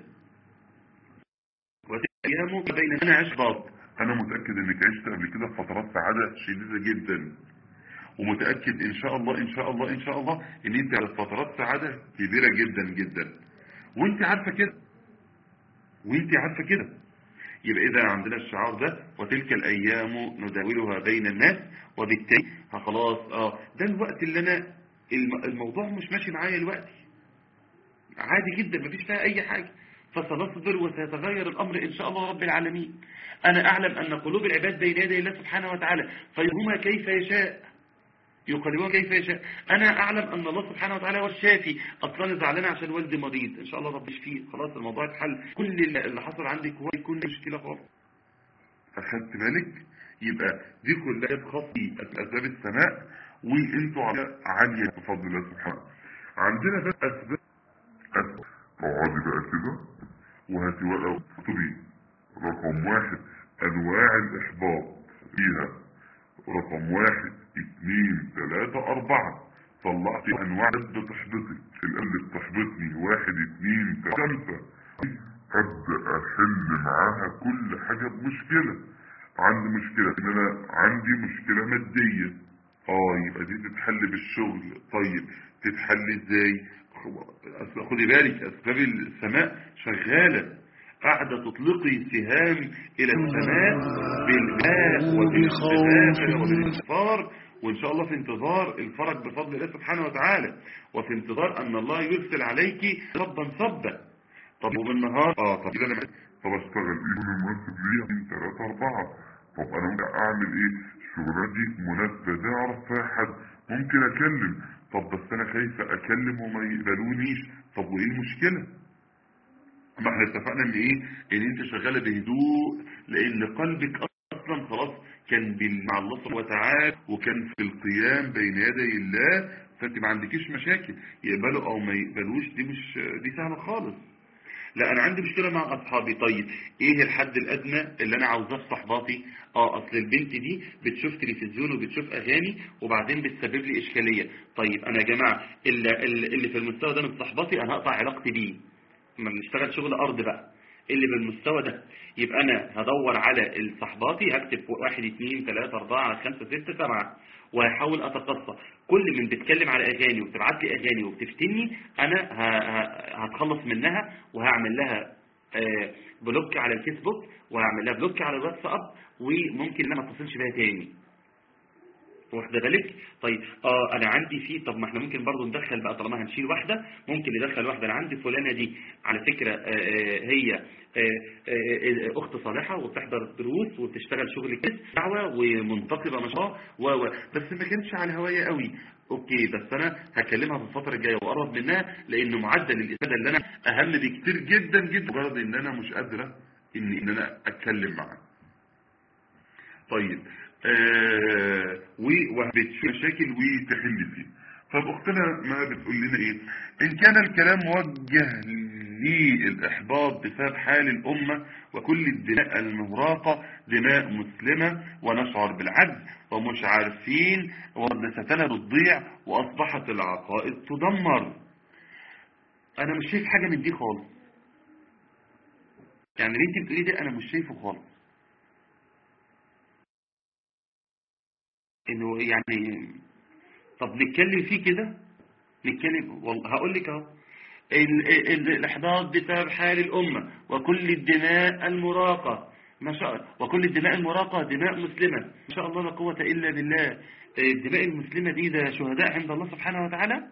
وتلك الأيام بين أنا عشباط أنا متأكد إنك عشت قبل كده في فترات سعادة شديدة جدا ومتأكد إن شاء الله إن شاء الله إن شاء الله إن أنت على فترات سعادة كبيرة جدا جدا وأنت عارفة كده وانت عارفة كده يبقى إذا عندنا الشعار ده وتلك الأيام نداولها بين الناس وبالتالي ها خلاص اه ده الوقت اللي أنا الم- الموضوع مش ماشي معايا دلوقتي عادي جدا مفيش فيها أي حاجة فسنصبر وسيتغير الأمر إن شاء الله رب العالمين أنا أعلم أن قلوب العباد بين يدي الله سبحانه وتعالى فيهما كيف يشاء يقلبها كيف يشاء انا اعلم ان الله سبحانه وتعالى هو الشافي اصلا زعلان عشان والدي مريض ان شاء الله رب يشفيه خلاص الموضوع اتحل كل اللي اللي حصل عندك هو يكون مشكله خالص أخدت بالك يبقى دي كلها خاصة بأسباب السماء وانتوا على عالية بفضل الله سبحانه عندنا بقى أسباب أسباب اقعدي بقى كده وهاتي ورقة واكتبي رقم واحد أنواع الإحباط فيها رقم واحد اتنين تلاتة أربعة طلعتي أنواع اللي بتحبطك اللي بتحبطني واحد اتنين تلاتة خمسة أبدأ أحل معاها كل حاجة بمشكلة عندي مشكلة إن أنا عندي مشكلة مادية اه يبقى دي تتحل بالشغل طيب تتحل ازاي أصل خدي بالك اسباب السماء شغاله قاعده تطلقي سهام الى السماء بالماء وبالشفافه وبالانتصار وان شاء الله في انتظار الفرج بفضل الله سبحانه وتعالى وفي انتظار ان الله يرسل عليك صبا صبا طب وبالنهار اه طب كده انا طب اشتغل ايه يكون المناسب ليا اتنين تلاتة أربعة طب أنا ممكن أعمل ايه الشغلانة دي مناسبة دي أعرف فيها حد ممكن أكلم طب بس أنا خايفة أكلم وما يقبلونيش طب وإيه المشكلة ما احنا اتفقنا ان ايه ان انت شغاله بهدوء لان قلبك اصلا خلاص كان بال- مع الله سبحانه وتعالى وكان في القيام بين يدي الله فانت ما عندكيش مشاكل يقبلوا او ما يقبلوش دي مش دي سهله خالص لا انا عندي مشكله مع اصحابي طيب ايه الحد الادنى اللي انا عاوزاه في صحباتي اه اصل البنت دي بتشوف تلفزيون وبتشوف اغاني وبعدين بتسبب لي اشكاليه طيب انا يا جماعه اللي, اللي في المستوى ده من صحباتي انا هقطع علاقتي بيه ما بنشتغل شغل ارض بقى اللي بالمستوى ده يبقى انا هدور على صحباتي هكتب واحد اتنين تلاتة اربعة خمسة ستة سبعة وهحاول اتقصى كل من بتتكلم على اغاني وبتبعت لي اغاني وبتفتني انا ه- ه- هتخلص منها وهعمل لها آه، بلوك على الفيسبوك وهعمل لها بلوك على الواتساب وممكن ان انا ما اتصلش بيها تاني واخده بالك طيب اه انا عندي في طب ما احنا ممكن برضو ندخل بقى طالما هنشيل واحده ممكن ندخل واحده انا عندي فلانه دي على فكره آه آه هي آه آه اخت صالحه وبتحضر دروس وبتشتغل شغل كده دعوه ومنتقبه ما شاء الله و... بس ما كانش على هوايه قوي اوكي بس انا هكلمها في الفتره الجايه واقرب منها لان معدل الافاده اللي انا اهم بكتير جدا جدا مجرد ان انا مش قادره ان ان انا اتكلم معاها طيب آه وبتشوف مشاكل وتحل فيه طب اختنا ما بتقول لنا ايه ان كان الكلام موجه للاحباط بسبب حال الامه وكل الدماء المهراقه دماء مسلمه ونشعر بالعجز ومش عارفين ومدستنا بتضيع واصبحت العقائد تدمر انا مش شايف حاجه من دي خالص يعني اللي انت بتقوليه ده انا مش شايفه خالص انه يعني طب نتكلم فيه كده نتكلم والله هقول لك اهو الاحباط بسبب حال الامه وكل الدماء المراقه ما شاء الله وكل الدماء المراقه دماء مسلمه ما شاء الله لا قوه الا بالله الدماء المسلمه دي ده شهداء عند الله سبحانه وتعالى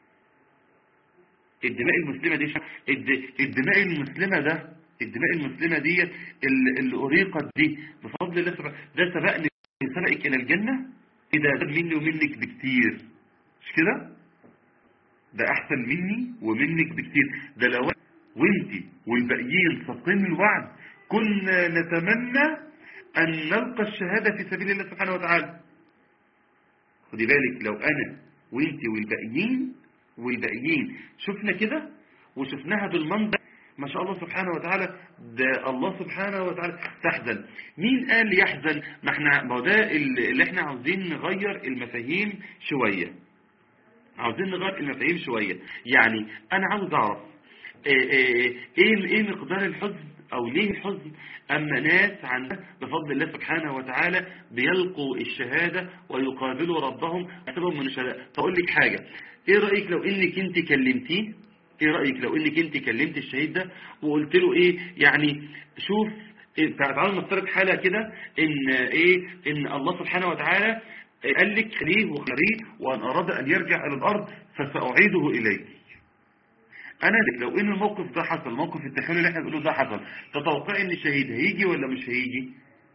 الدماء المسلمه دي الدماء المسلمه ده الدماء المسلمه دي اللي اريقت دي بفضل الله سبحانه ده سبقني سبقك الى الجنه إذا زاد مني ومنك بكتير مش كده ده أحسن مني ومنك بكتير ده لو وانتي والباقيين صادقين الوعد كنا نتمنى أن نلقى الشهادة في سبيل الله سبحانه وتعالى خدي بالك لو أنا وانتي والباقيين والباقيين شفنا كده وشفناها بالمنظر ما شاء الله سبحانه وتعالى ده الله سبحانه وتعالى تحزن مين قال يحزن ما احنا ما ده اللي احنا عاوزين نغير المفاهيم شوية عاوزين نغير المفاهيم شوية يعني انا عاوز اعرف ايه, ايه, ايه, ايه مقدار الحزن او ليه الحزن اما ناس عندها بفضل الله سبحانه وتعالى بيلقوا الشهادة ويقابلوا ربهم اعتبرهم من الشهداء فاقول لك حاجة ايه رأيك لو انك انت كلمتيه ايه رأيك لو انك انت كلمت الشهيد ده وقلت له ايه يعني شوف تعالوا نفترض حالة كده ان ايه ان الله سبحانه وتعالى قال لك خليه وخليه وان اراد ان يرجع الى الارض فساعيده اليك انا لك لو ان الموقف ده حصل موقف التخيل اللي احنا بنقوله ده حصل تتوقع ان الشهيد هيجي ولا مش هيجي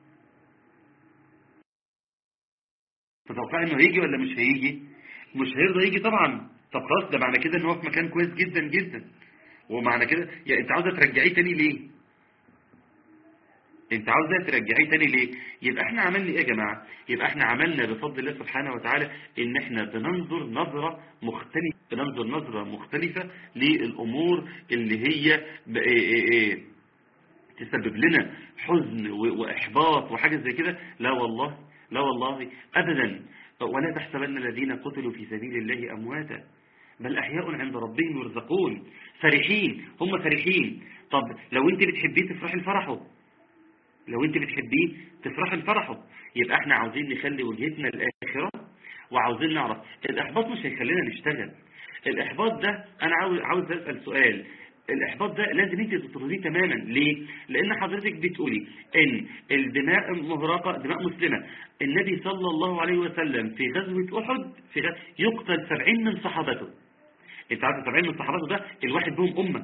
تتوقع انه هيجي ولا مش هيجي مش هيرضى يجي طبعا طب خلاص ده معنى كده ان هو في مكان كويس جدا جدا ومعنى كده يعني انت عاوزه ترجعيه تاني ليه انت عاوزه ترجعيه تاني ليه يبقى احنا عملنا ايه يا جماعه يبقى احنا عملنا بفضل الله سبحانه وتعالى ان احنا بننظر نظره مختلفه بننظر نظره مختلفه للامور اللي هي ايه ايه تسبب لنا حزن واحباط وحاجه زي كده لا والله لا والله ابدا ولا تحسبن الذين قتلوا في سبيل الله امواتا بل أحياء عند ربهم يرزقون فرحين هم فرحين طب لو انت بتحبيه تفرحي لفرحه لو انت بتحبيه تفرحي لفرحه يبقى احنا عاوزين نخلي وجهتنا الآخرة وعاوزين نعرف الإحباط مش هيخلينا نشتغل الإحباط ده أنا عاوز, عاوز أسأل سؤال الإحباط ده لازم انت تطرديه تماما ليه؟ لأن حضرتك بتقولي إن الدماء مهرقة دماء مسلمة النبي صلى الله عليه وسلم في غزوة أحد في غزوة يقتل سبعين من صحابته انت عارف سبعين من صحابته ده الواحد بهم أمة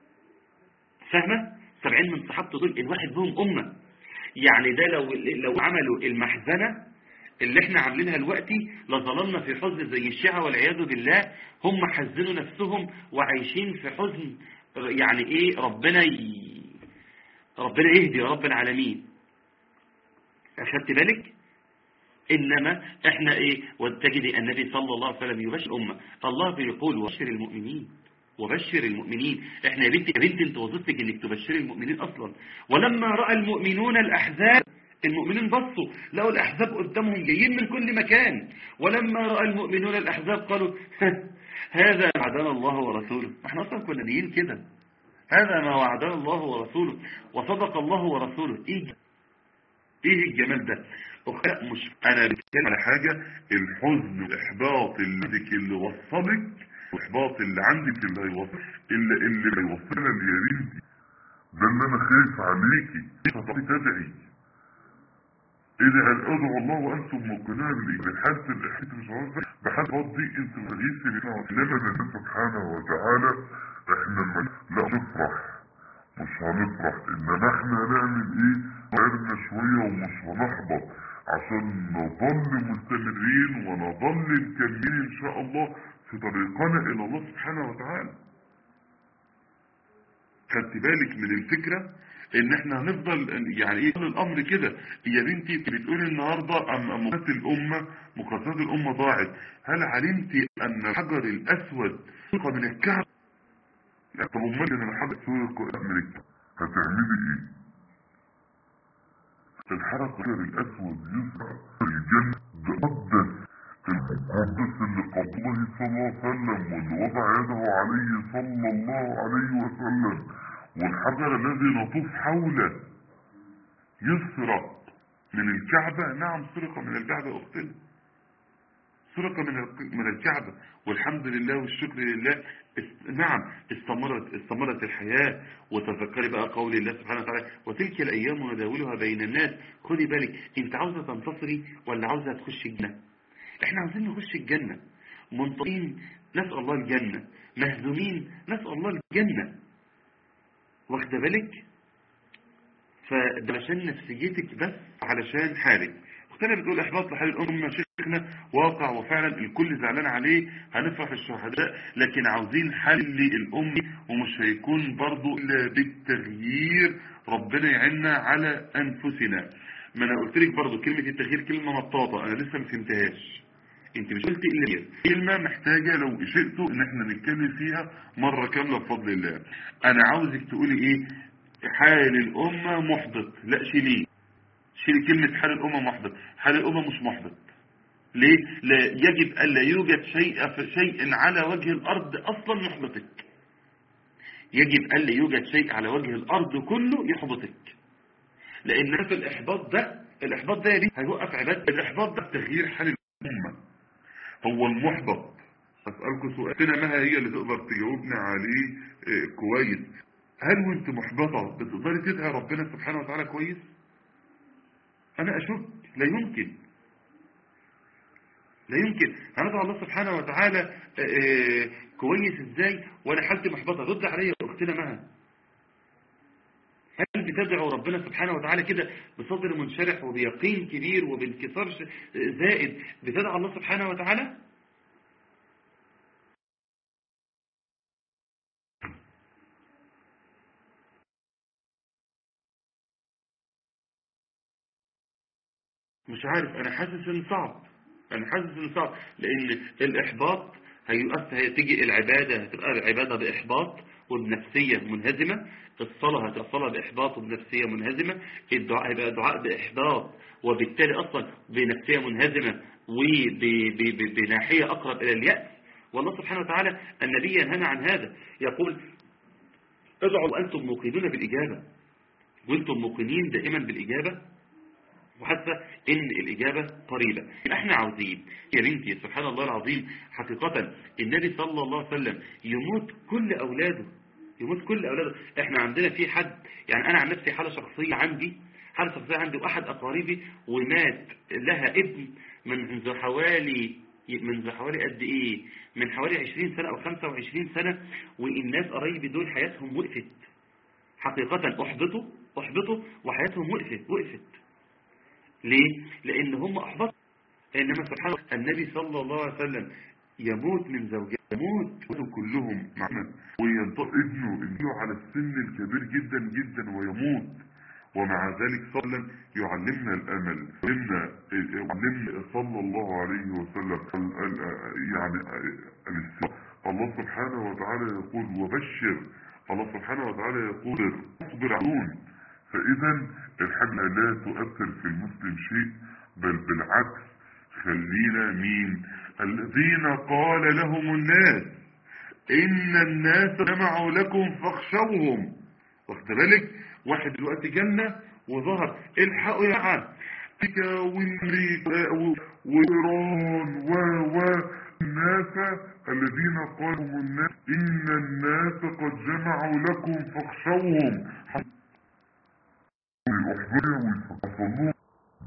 فاهمة؟ سبعين من صحابته دول الواحد بهم أمة يعني ده لو لو عملوا المحزنة اللي احنا عاملينها دلوقتي لظلمنا في حزن زي الشيعة والعياذ بالله هم حزنوا نفسهم وعايشين في حزن يعني ايه ربنا ي... ربنا يهدي يا رب العالمين اخدت بالك انما احنا ايه وتجد النبي صلى الله عليه وسلم يبشر الامه الله بيقول وبشر المؤمنين وبشر المؤمنين احنا يا بنتي يا بنتي انت وظيفتك انك تبشري المؤمنين اصلا ولما راى المؤمنون الاحزاب المؤمنين بصوا لقوا الاحزاب قدامهم جايين من كل مكان ولما راى المؤمنون الاحزاب قالوا هذا ما وعدنا الله ورسوله احنا اصلا كنا نيين كده هذا ما وعدنا الله ورسوله وصدق الله ورسوله ايه ايه الجمال ده أخلاق مش انا بتكلم على حاجة الحزن والاحباط اللي عندك اللي وصلك والاحباط اللي عندك اللي هيوصل اللي اللي هيوصلنا يا بنتي ده اللي انا خايف عليكي هتقعدي تدعي ادعوا ادعوا الله وانتم موقنون بالايمان حالة الاحساس بالشعور ده بحالة دي انت الغيث انما من سبحانه وتعالى احنا ما لا نفرح مش هنفرح انما احنا هنعمل ايه غيرنا شوية ومش هنحبط عشان نظل مستمرين ونظل مكملين ان شاء الله في طريقنا الى الله سبحانه وتعالى خدت بالك من الفكرة ان احنا هنفضل يعني ايه الامر كده يا بنتي بتقولي النهاردة اما مقاسات الامة مقاسات الامة ضاعت هل علمتي ان الحجر الاسود سرق من الكعب طب امال ان الحجر سرق من الكعب هتعملي ايه الحجر الاسود يسرق الجنة مقدس المقدس اللي قبله صلى الله عليه وسلم واللي وضع يده عليه صلى الله عليه وسلم والحجر الذي نطوف حوله يسرق من الكعبة نعم سرق من الكعبة أختنا سرق من من الكعبة والحمد لله والشكر لله نعم استمرت استمرت الحياة وتذكري بقى قول الله سبحانه وتعالى وتلك الأيام نداولها بين الناس خدي بالك انت عاوزة تنتصري ولا عاوزة تخش الجنة احنا عاوزين نخش الجنة منطقين نسأل الله الجنة مهزومين نسأل الله الجنة واخده بالك فده عشان نفسيتك بس علشان حالك اختنا بتقول احباط لحال الامه شيخنا واقع وفعلا الكل زعلان عليه هنفرح الشهداء لكن عاوزين حل الامي ومش هيكون برضو الا بالتغيير ربنا يعيننا على انفسنا ما انا قلت لك برضو كلمه التغيير كلمه مطاطه انا لسه ما فهمتهاش انت مش قلت الا كلمة محتاجة لو شئتوا ان احنا نتكلم فيها مرة كاملة بفضل الله انا عاوزك تقولي ايه حال الامة محبط لا شيليه شيلي كلمة حال الامة محبط حال الامة مش محبط ليه لا يجب الا يوجد شيء في شيء على وجه الارض اصلا يحبطك يجب الا يوجد شيء على وجه الارض كله يحبطك لان في الاحباط ده الاحباط ده هيوقف عباد الاحباط ده تغيير حال الامه هو المحبط أسألكم سؤالنا ما هي اللي تقدر تجاوبنا عليه اه كويس هل وانت محبطة بتقدري تدعي ربنا سبحانه وتعالى كويس انا اشك لا يمكن لا يمكن هندعو الله سبحانه وتعالى اه كويس ازاي وانا حالتي محبطة رد عليا اختنا مها هل بتدعو ربنا سبحانه وتعالى كده بصدر منشرح وبيقين كبير وبانكسار زائد بتدعو الله سبحانه وتعالى مش عارف انا حاسس ان صعب انا حاسس ان صعب لان الاحباط هيؤثر هتيجي العبادة هتبقى العبادة باحباط وبنفسية منهزمة الصلاة هتبقى صلاة بإحباط وبنفسية منهزمة الدعاء هيبقى دعاء بإحباط وبالتالي أصلا بنفسية منهزمة وبناحية أقرب إلى اليأس والله سبحانه وتعالى النبي ينهانا عن هذا يقول ادعوا وأنتم موقنون بالإجابة وأنتم موقنين دائما بالإجابة وحتى ان الاجابة قريبة احنا عاوزين يا بنتي سبحان الله العظيم حقيقة النبي صلى الله عليه وسلم يموت كل اولاده يموت كل اولاده احنا عندنا في حد يعني انا عن نفسي حالة شخصية عندي حالة شخصية عندي واحد اقاربي ومات لها ابن من حوالي من حوالي قد ايه من حوالي 20 سنة او 25 سنة والناس قرايبي دول حياتهم وقفت حقيقة احبطوا احبطوا وحياتهم وقفت وقفت ليه؟ لأن هم أحبط إنما سبحانه النبي صلى الله عليه وسلم يموت من زوجته يموت كلهم معنا وينطق ابنه ابنه على السن الكبير جدا جدا ويموت ومع ذلك صلى الله عليه وسلم يعلمنا الأمل يعلمنا يعلمنا صلى الله عليه وسلم يعني الله سبحانه وتعالى يقول وبشر الله سبحانه وتعالى يقول اصبر عون فإذا الحاجة لا تؤثر في المسلم شيء بل بالعكس خلينا مين الذين قال لهم الناس إن الناس جمعوا لكم فاخشوهم واخد بالك واحد دلوقتي جنة وظهر الحقوا يا عم وامريكا وايران و و الناس الذين قالوا الناس إن الناس قد جمعوا لكم فاخشوهم الأحضرية ويفصلوه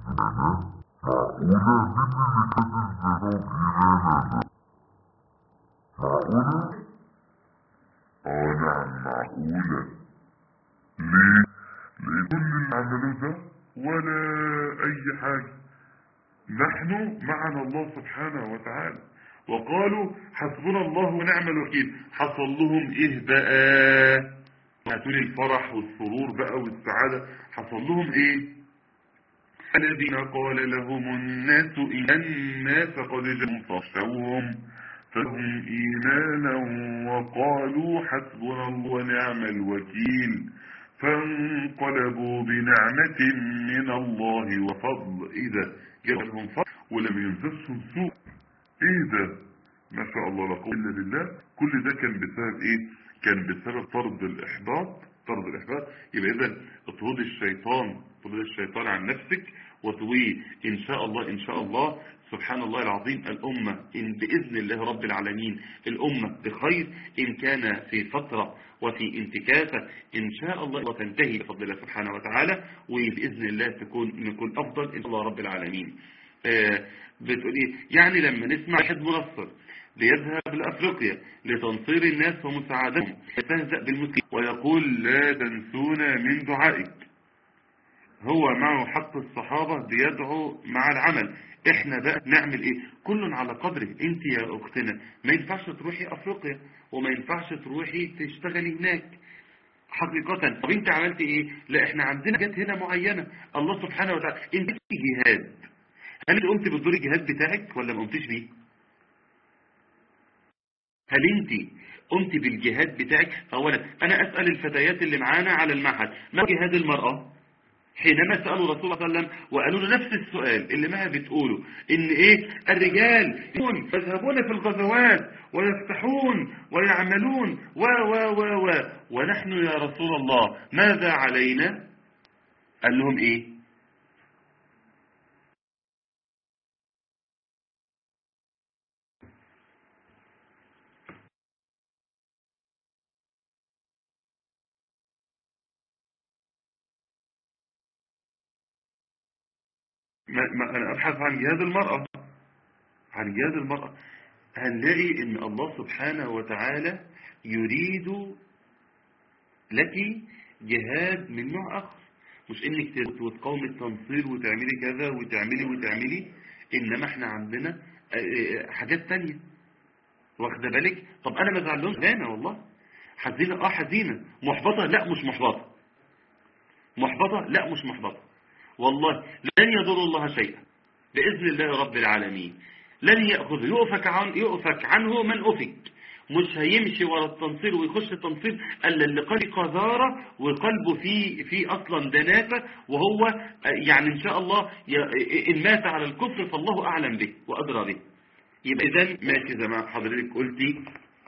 معقولة اه نعم معقولة ليه ليه كل اللي عملوه ده ولا اي حاجة نحن معنا الله سبحانه وتعالى وقالوا حسبنا الله ونعم الوكيل حصل لهم ايه بقى هاتولي الفرح والسرور بقى والسعادة حصل لهم ايه الذين قال لهم الناس إن الناس قد جمعوا فاخشوهم فهم إيمانا وقالوا حسبنا الله ونعم الوكيل فانقلبوا بنعمة من الله وفضل إذا جاءهم فضل ولم يمسسهم سوء إيه ده ما شاء الله لا قوة إلا بالله كل ده كان بسبب إيه كان بسبب طرد الإحباط طرد الإحباط يبقى إذا اطرد الشيطان اطرد الشيطان عن نفسك وتوي إن شاء الله إن شاء الله سبحان الله العظيم الأمة إن بإذن الله رب العالمين الأمة بخير إن كان في فترة وفي انتكاسة إن شاء الله وتنتهي بفضل الله سبحانه وتعالى وبإذن الله تكون نكون أفضل إن شاء الله رب العالمين آه بتقول إيه يعني لما نسمع واحد منصر ليذهب لأفريقيا لتنصير الناس ومساعدتهم يستهزأ بالمسلمين ويقول لا تنسونا من دعائك هو معه حق الصحابة بيدعو مع العمل احنا بقى نعمل ايه كل على قدره انت يا اختنا ما ينفعش تروحي افريقيا وما ينفعش تروحي تشتغلي هناك حقيقة طب انت عملت ايه لا احنا عندنا جات هنا معينة الله سبحانه وتعالى انت جهاد هل انت قمت بالدور الجهاد بتاعك ولا ما قمتش بيه هل انت قمت بالجهاد بتاعك اولا انا اسأل الفتيات اللي معانا على المعهد ما جهاد المرأة حينما سألوا رسول الله صلى الله عليه وسلم وقالوا له نفس السؤال اللي ما بتقوله ان ايه الرجال يذهبون في الغزوات ويفتحون ويعملون و و و و ونحن يا رسول الله ماذا علينا قال لهم ايه ما ما أنا أبحث عن جهاد المرأة عن جهاد المرأة هنلاقي ان الله سبحانه وتعالى يريد لك جهاد من نوع آخر مش انك تقومي التنصير وتعملي كذا وتعملي وتعملي انما احنا عندنا حاجات تانية واخده بالك طب انا ما زعلهمش انا والله حزينه اه حزينه محبطه لا مش محبطه محبطه لا مش محبطه والله لن يضر الله شيئا بإذن الله رب العالمين لن يأخذ يؤفك, عن يؤفك عنه من أفك مش هيمشي ورا التنصير ويخش التنصير الا اللي قلبه قذارة وقلبه فيه في اصلا دنافة وهو يعني ان شاء الله ان مات على الكفر فالله اعلم به وادرى به يبقى اذا ماشي زي ما حضرتك قلتي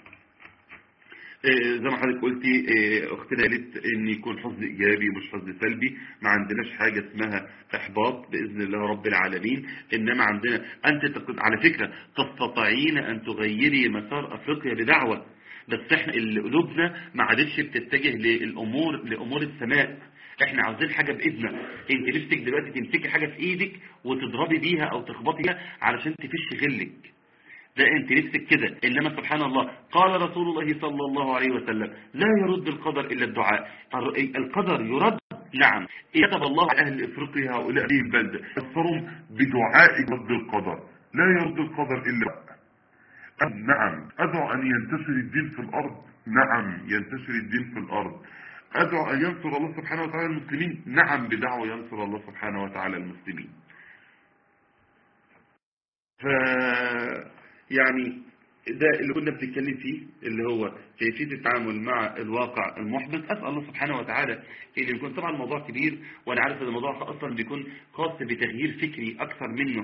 زي ما حضرتك قلتي اختنا قالت ان يكون حزن ايجابي مش حزن سلبي ما عندناش حاجة اسمها احباط باذن الله رب العالمين انما عندنا انت تقد على فكرة تستطيعين ان تغيري مسار افريقيا بدعوة بس احنا اللي قلوبنا ما عادتش بتتجه للامور لامور السماء احنا عاوزين حاجة باذنك انت نفسك دلوقتي تمسكي حاجة في ايدك وتضربي بيها او تخبطي بيها علشان تفش غلك ده انت نفسك كده انما سبحان الله قال رسول الله صلى الله عليه وسلم لا يرد القدر الا الدعاء القدر يرد نعم كتب الله على اهل افريقيا هؤلاء هذه البلده اكثرهم بدعاء رد القدر لا يرد القدر الا نعم ادعو ان ينتشر الدين في الارض نعم ينتشر الدين في الارض ادعو ان ينصر الله سبحانه وتعالى المسلمين نعم بدعوه ينصر الله سبحانه وتعالى المسلمين ف يعني ده اللي كنا بنتكلم فيه اللي هو كيفية التعامل مع الواقع المحبط أسأل الله سبحانه وتعالى اللي يكون طبعا الموضوع كبير وأنا عارف أن الموضوع أصلا بيكون خاص بتغيير فكري أكثر منه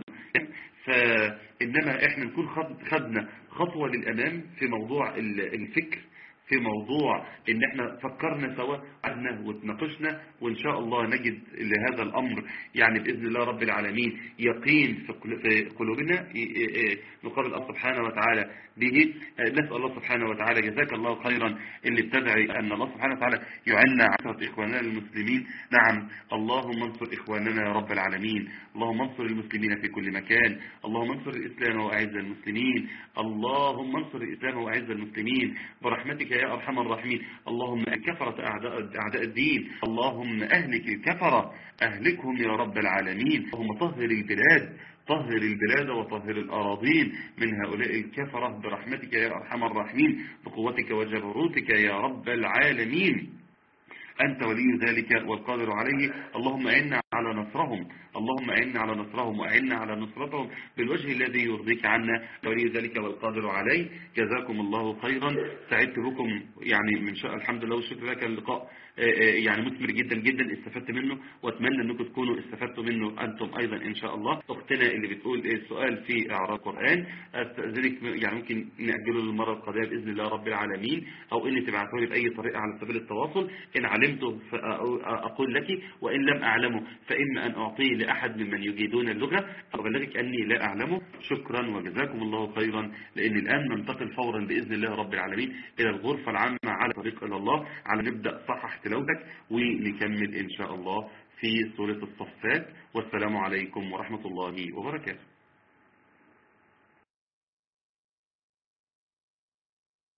فإنما إحنا نكون خدنا خطوة للأمام في موضوع الفكر في موضوع ان احنا فكرنا سوا قعدنا وتناقشنا وان شاء الله نجد لهذا الامر يعني باذن الله رب العالمين يقين في قل- في قلوبنا ي- ي- نقابل الله سبحانه وتعالى به نسال الله سبحانه وتعالى جزاك الله خيرا اللي بتدعي ان الله سبحانه وتعالى يعنا عشرة اخواننا المسلمين نعم اللهم انصر اخواننا يا رب العالمين اللهم انصر المسلمين في كل مكان اللهم انصر الاسلام واعز المسلمين اللهم انصر الاسلام واعز المسلمين برحمتك يا ارحم الراحمين اللهم كفرة اعداء اعداء الدين اللهم اهلك الكفرة اهلكهم يا رب العالمين اللهم طهر البلاد طهر البلاد وطهر الأراضين من هؤلاء الكفرة برحمتك يا أرحم الراحمين بقوتك وجبروتك يا رب العالمين أنت ولي ذلك والقادر عليه اللهم أعنا على نصرهم اللهم أعنا على نصرهم وأعنا على نصرتهم بالوجه الذي يرضيك عنا ولي ذلك والقادر عليه جزاكم الله خيرا سعدت بكم يعني من شاء الحمد لله والشكر لك اللقاء آه، آه، يعني مثمر جدا جدا استفدت منه واتمنى انكم تكونوا استفدتوا منه انتم ايضا ان شاء الله اختنا اللي بتقول السؤال في اعراض القران استاذنك يعني ممكن ناجله للمره القادمه باذن الله رب العالمين او ان تبعته لي باي طريقه على سبيل التواصل ان علمته فاقول لك وان لم اعلمه فاما ان اعطيه لاحد ممن يجيدون اللغه ابلغك اني لا اعلمه شكرا وجزاكم الله خيرا لان الان ننتقل فورا باذن الله رب العالمين الى الغرفه العامه على طريق الى الله على نبدا صحح تلاوتك ونكمل ان شاء الله في سوره الصفات والسلام عليكم ورحمه الله وبركاته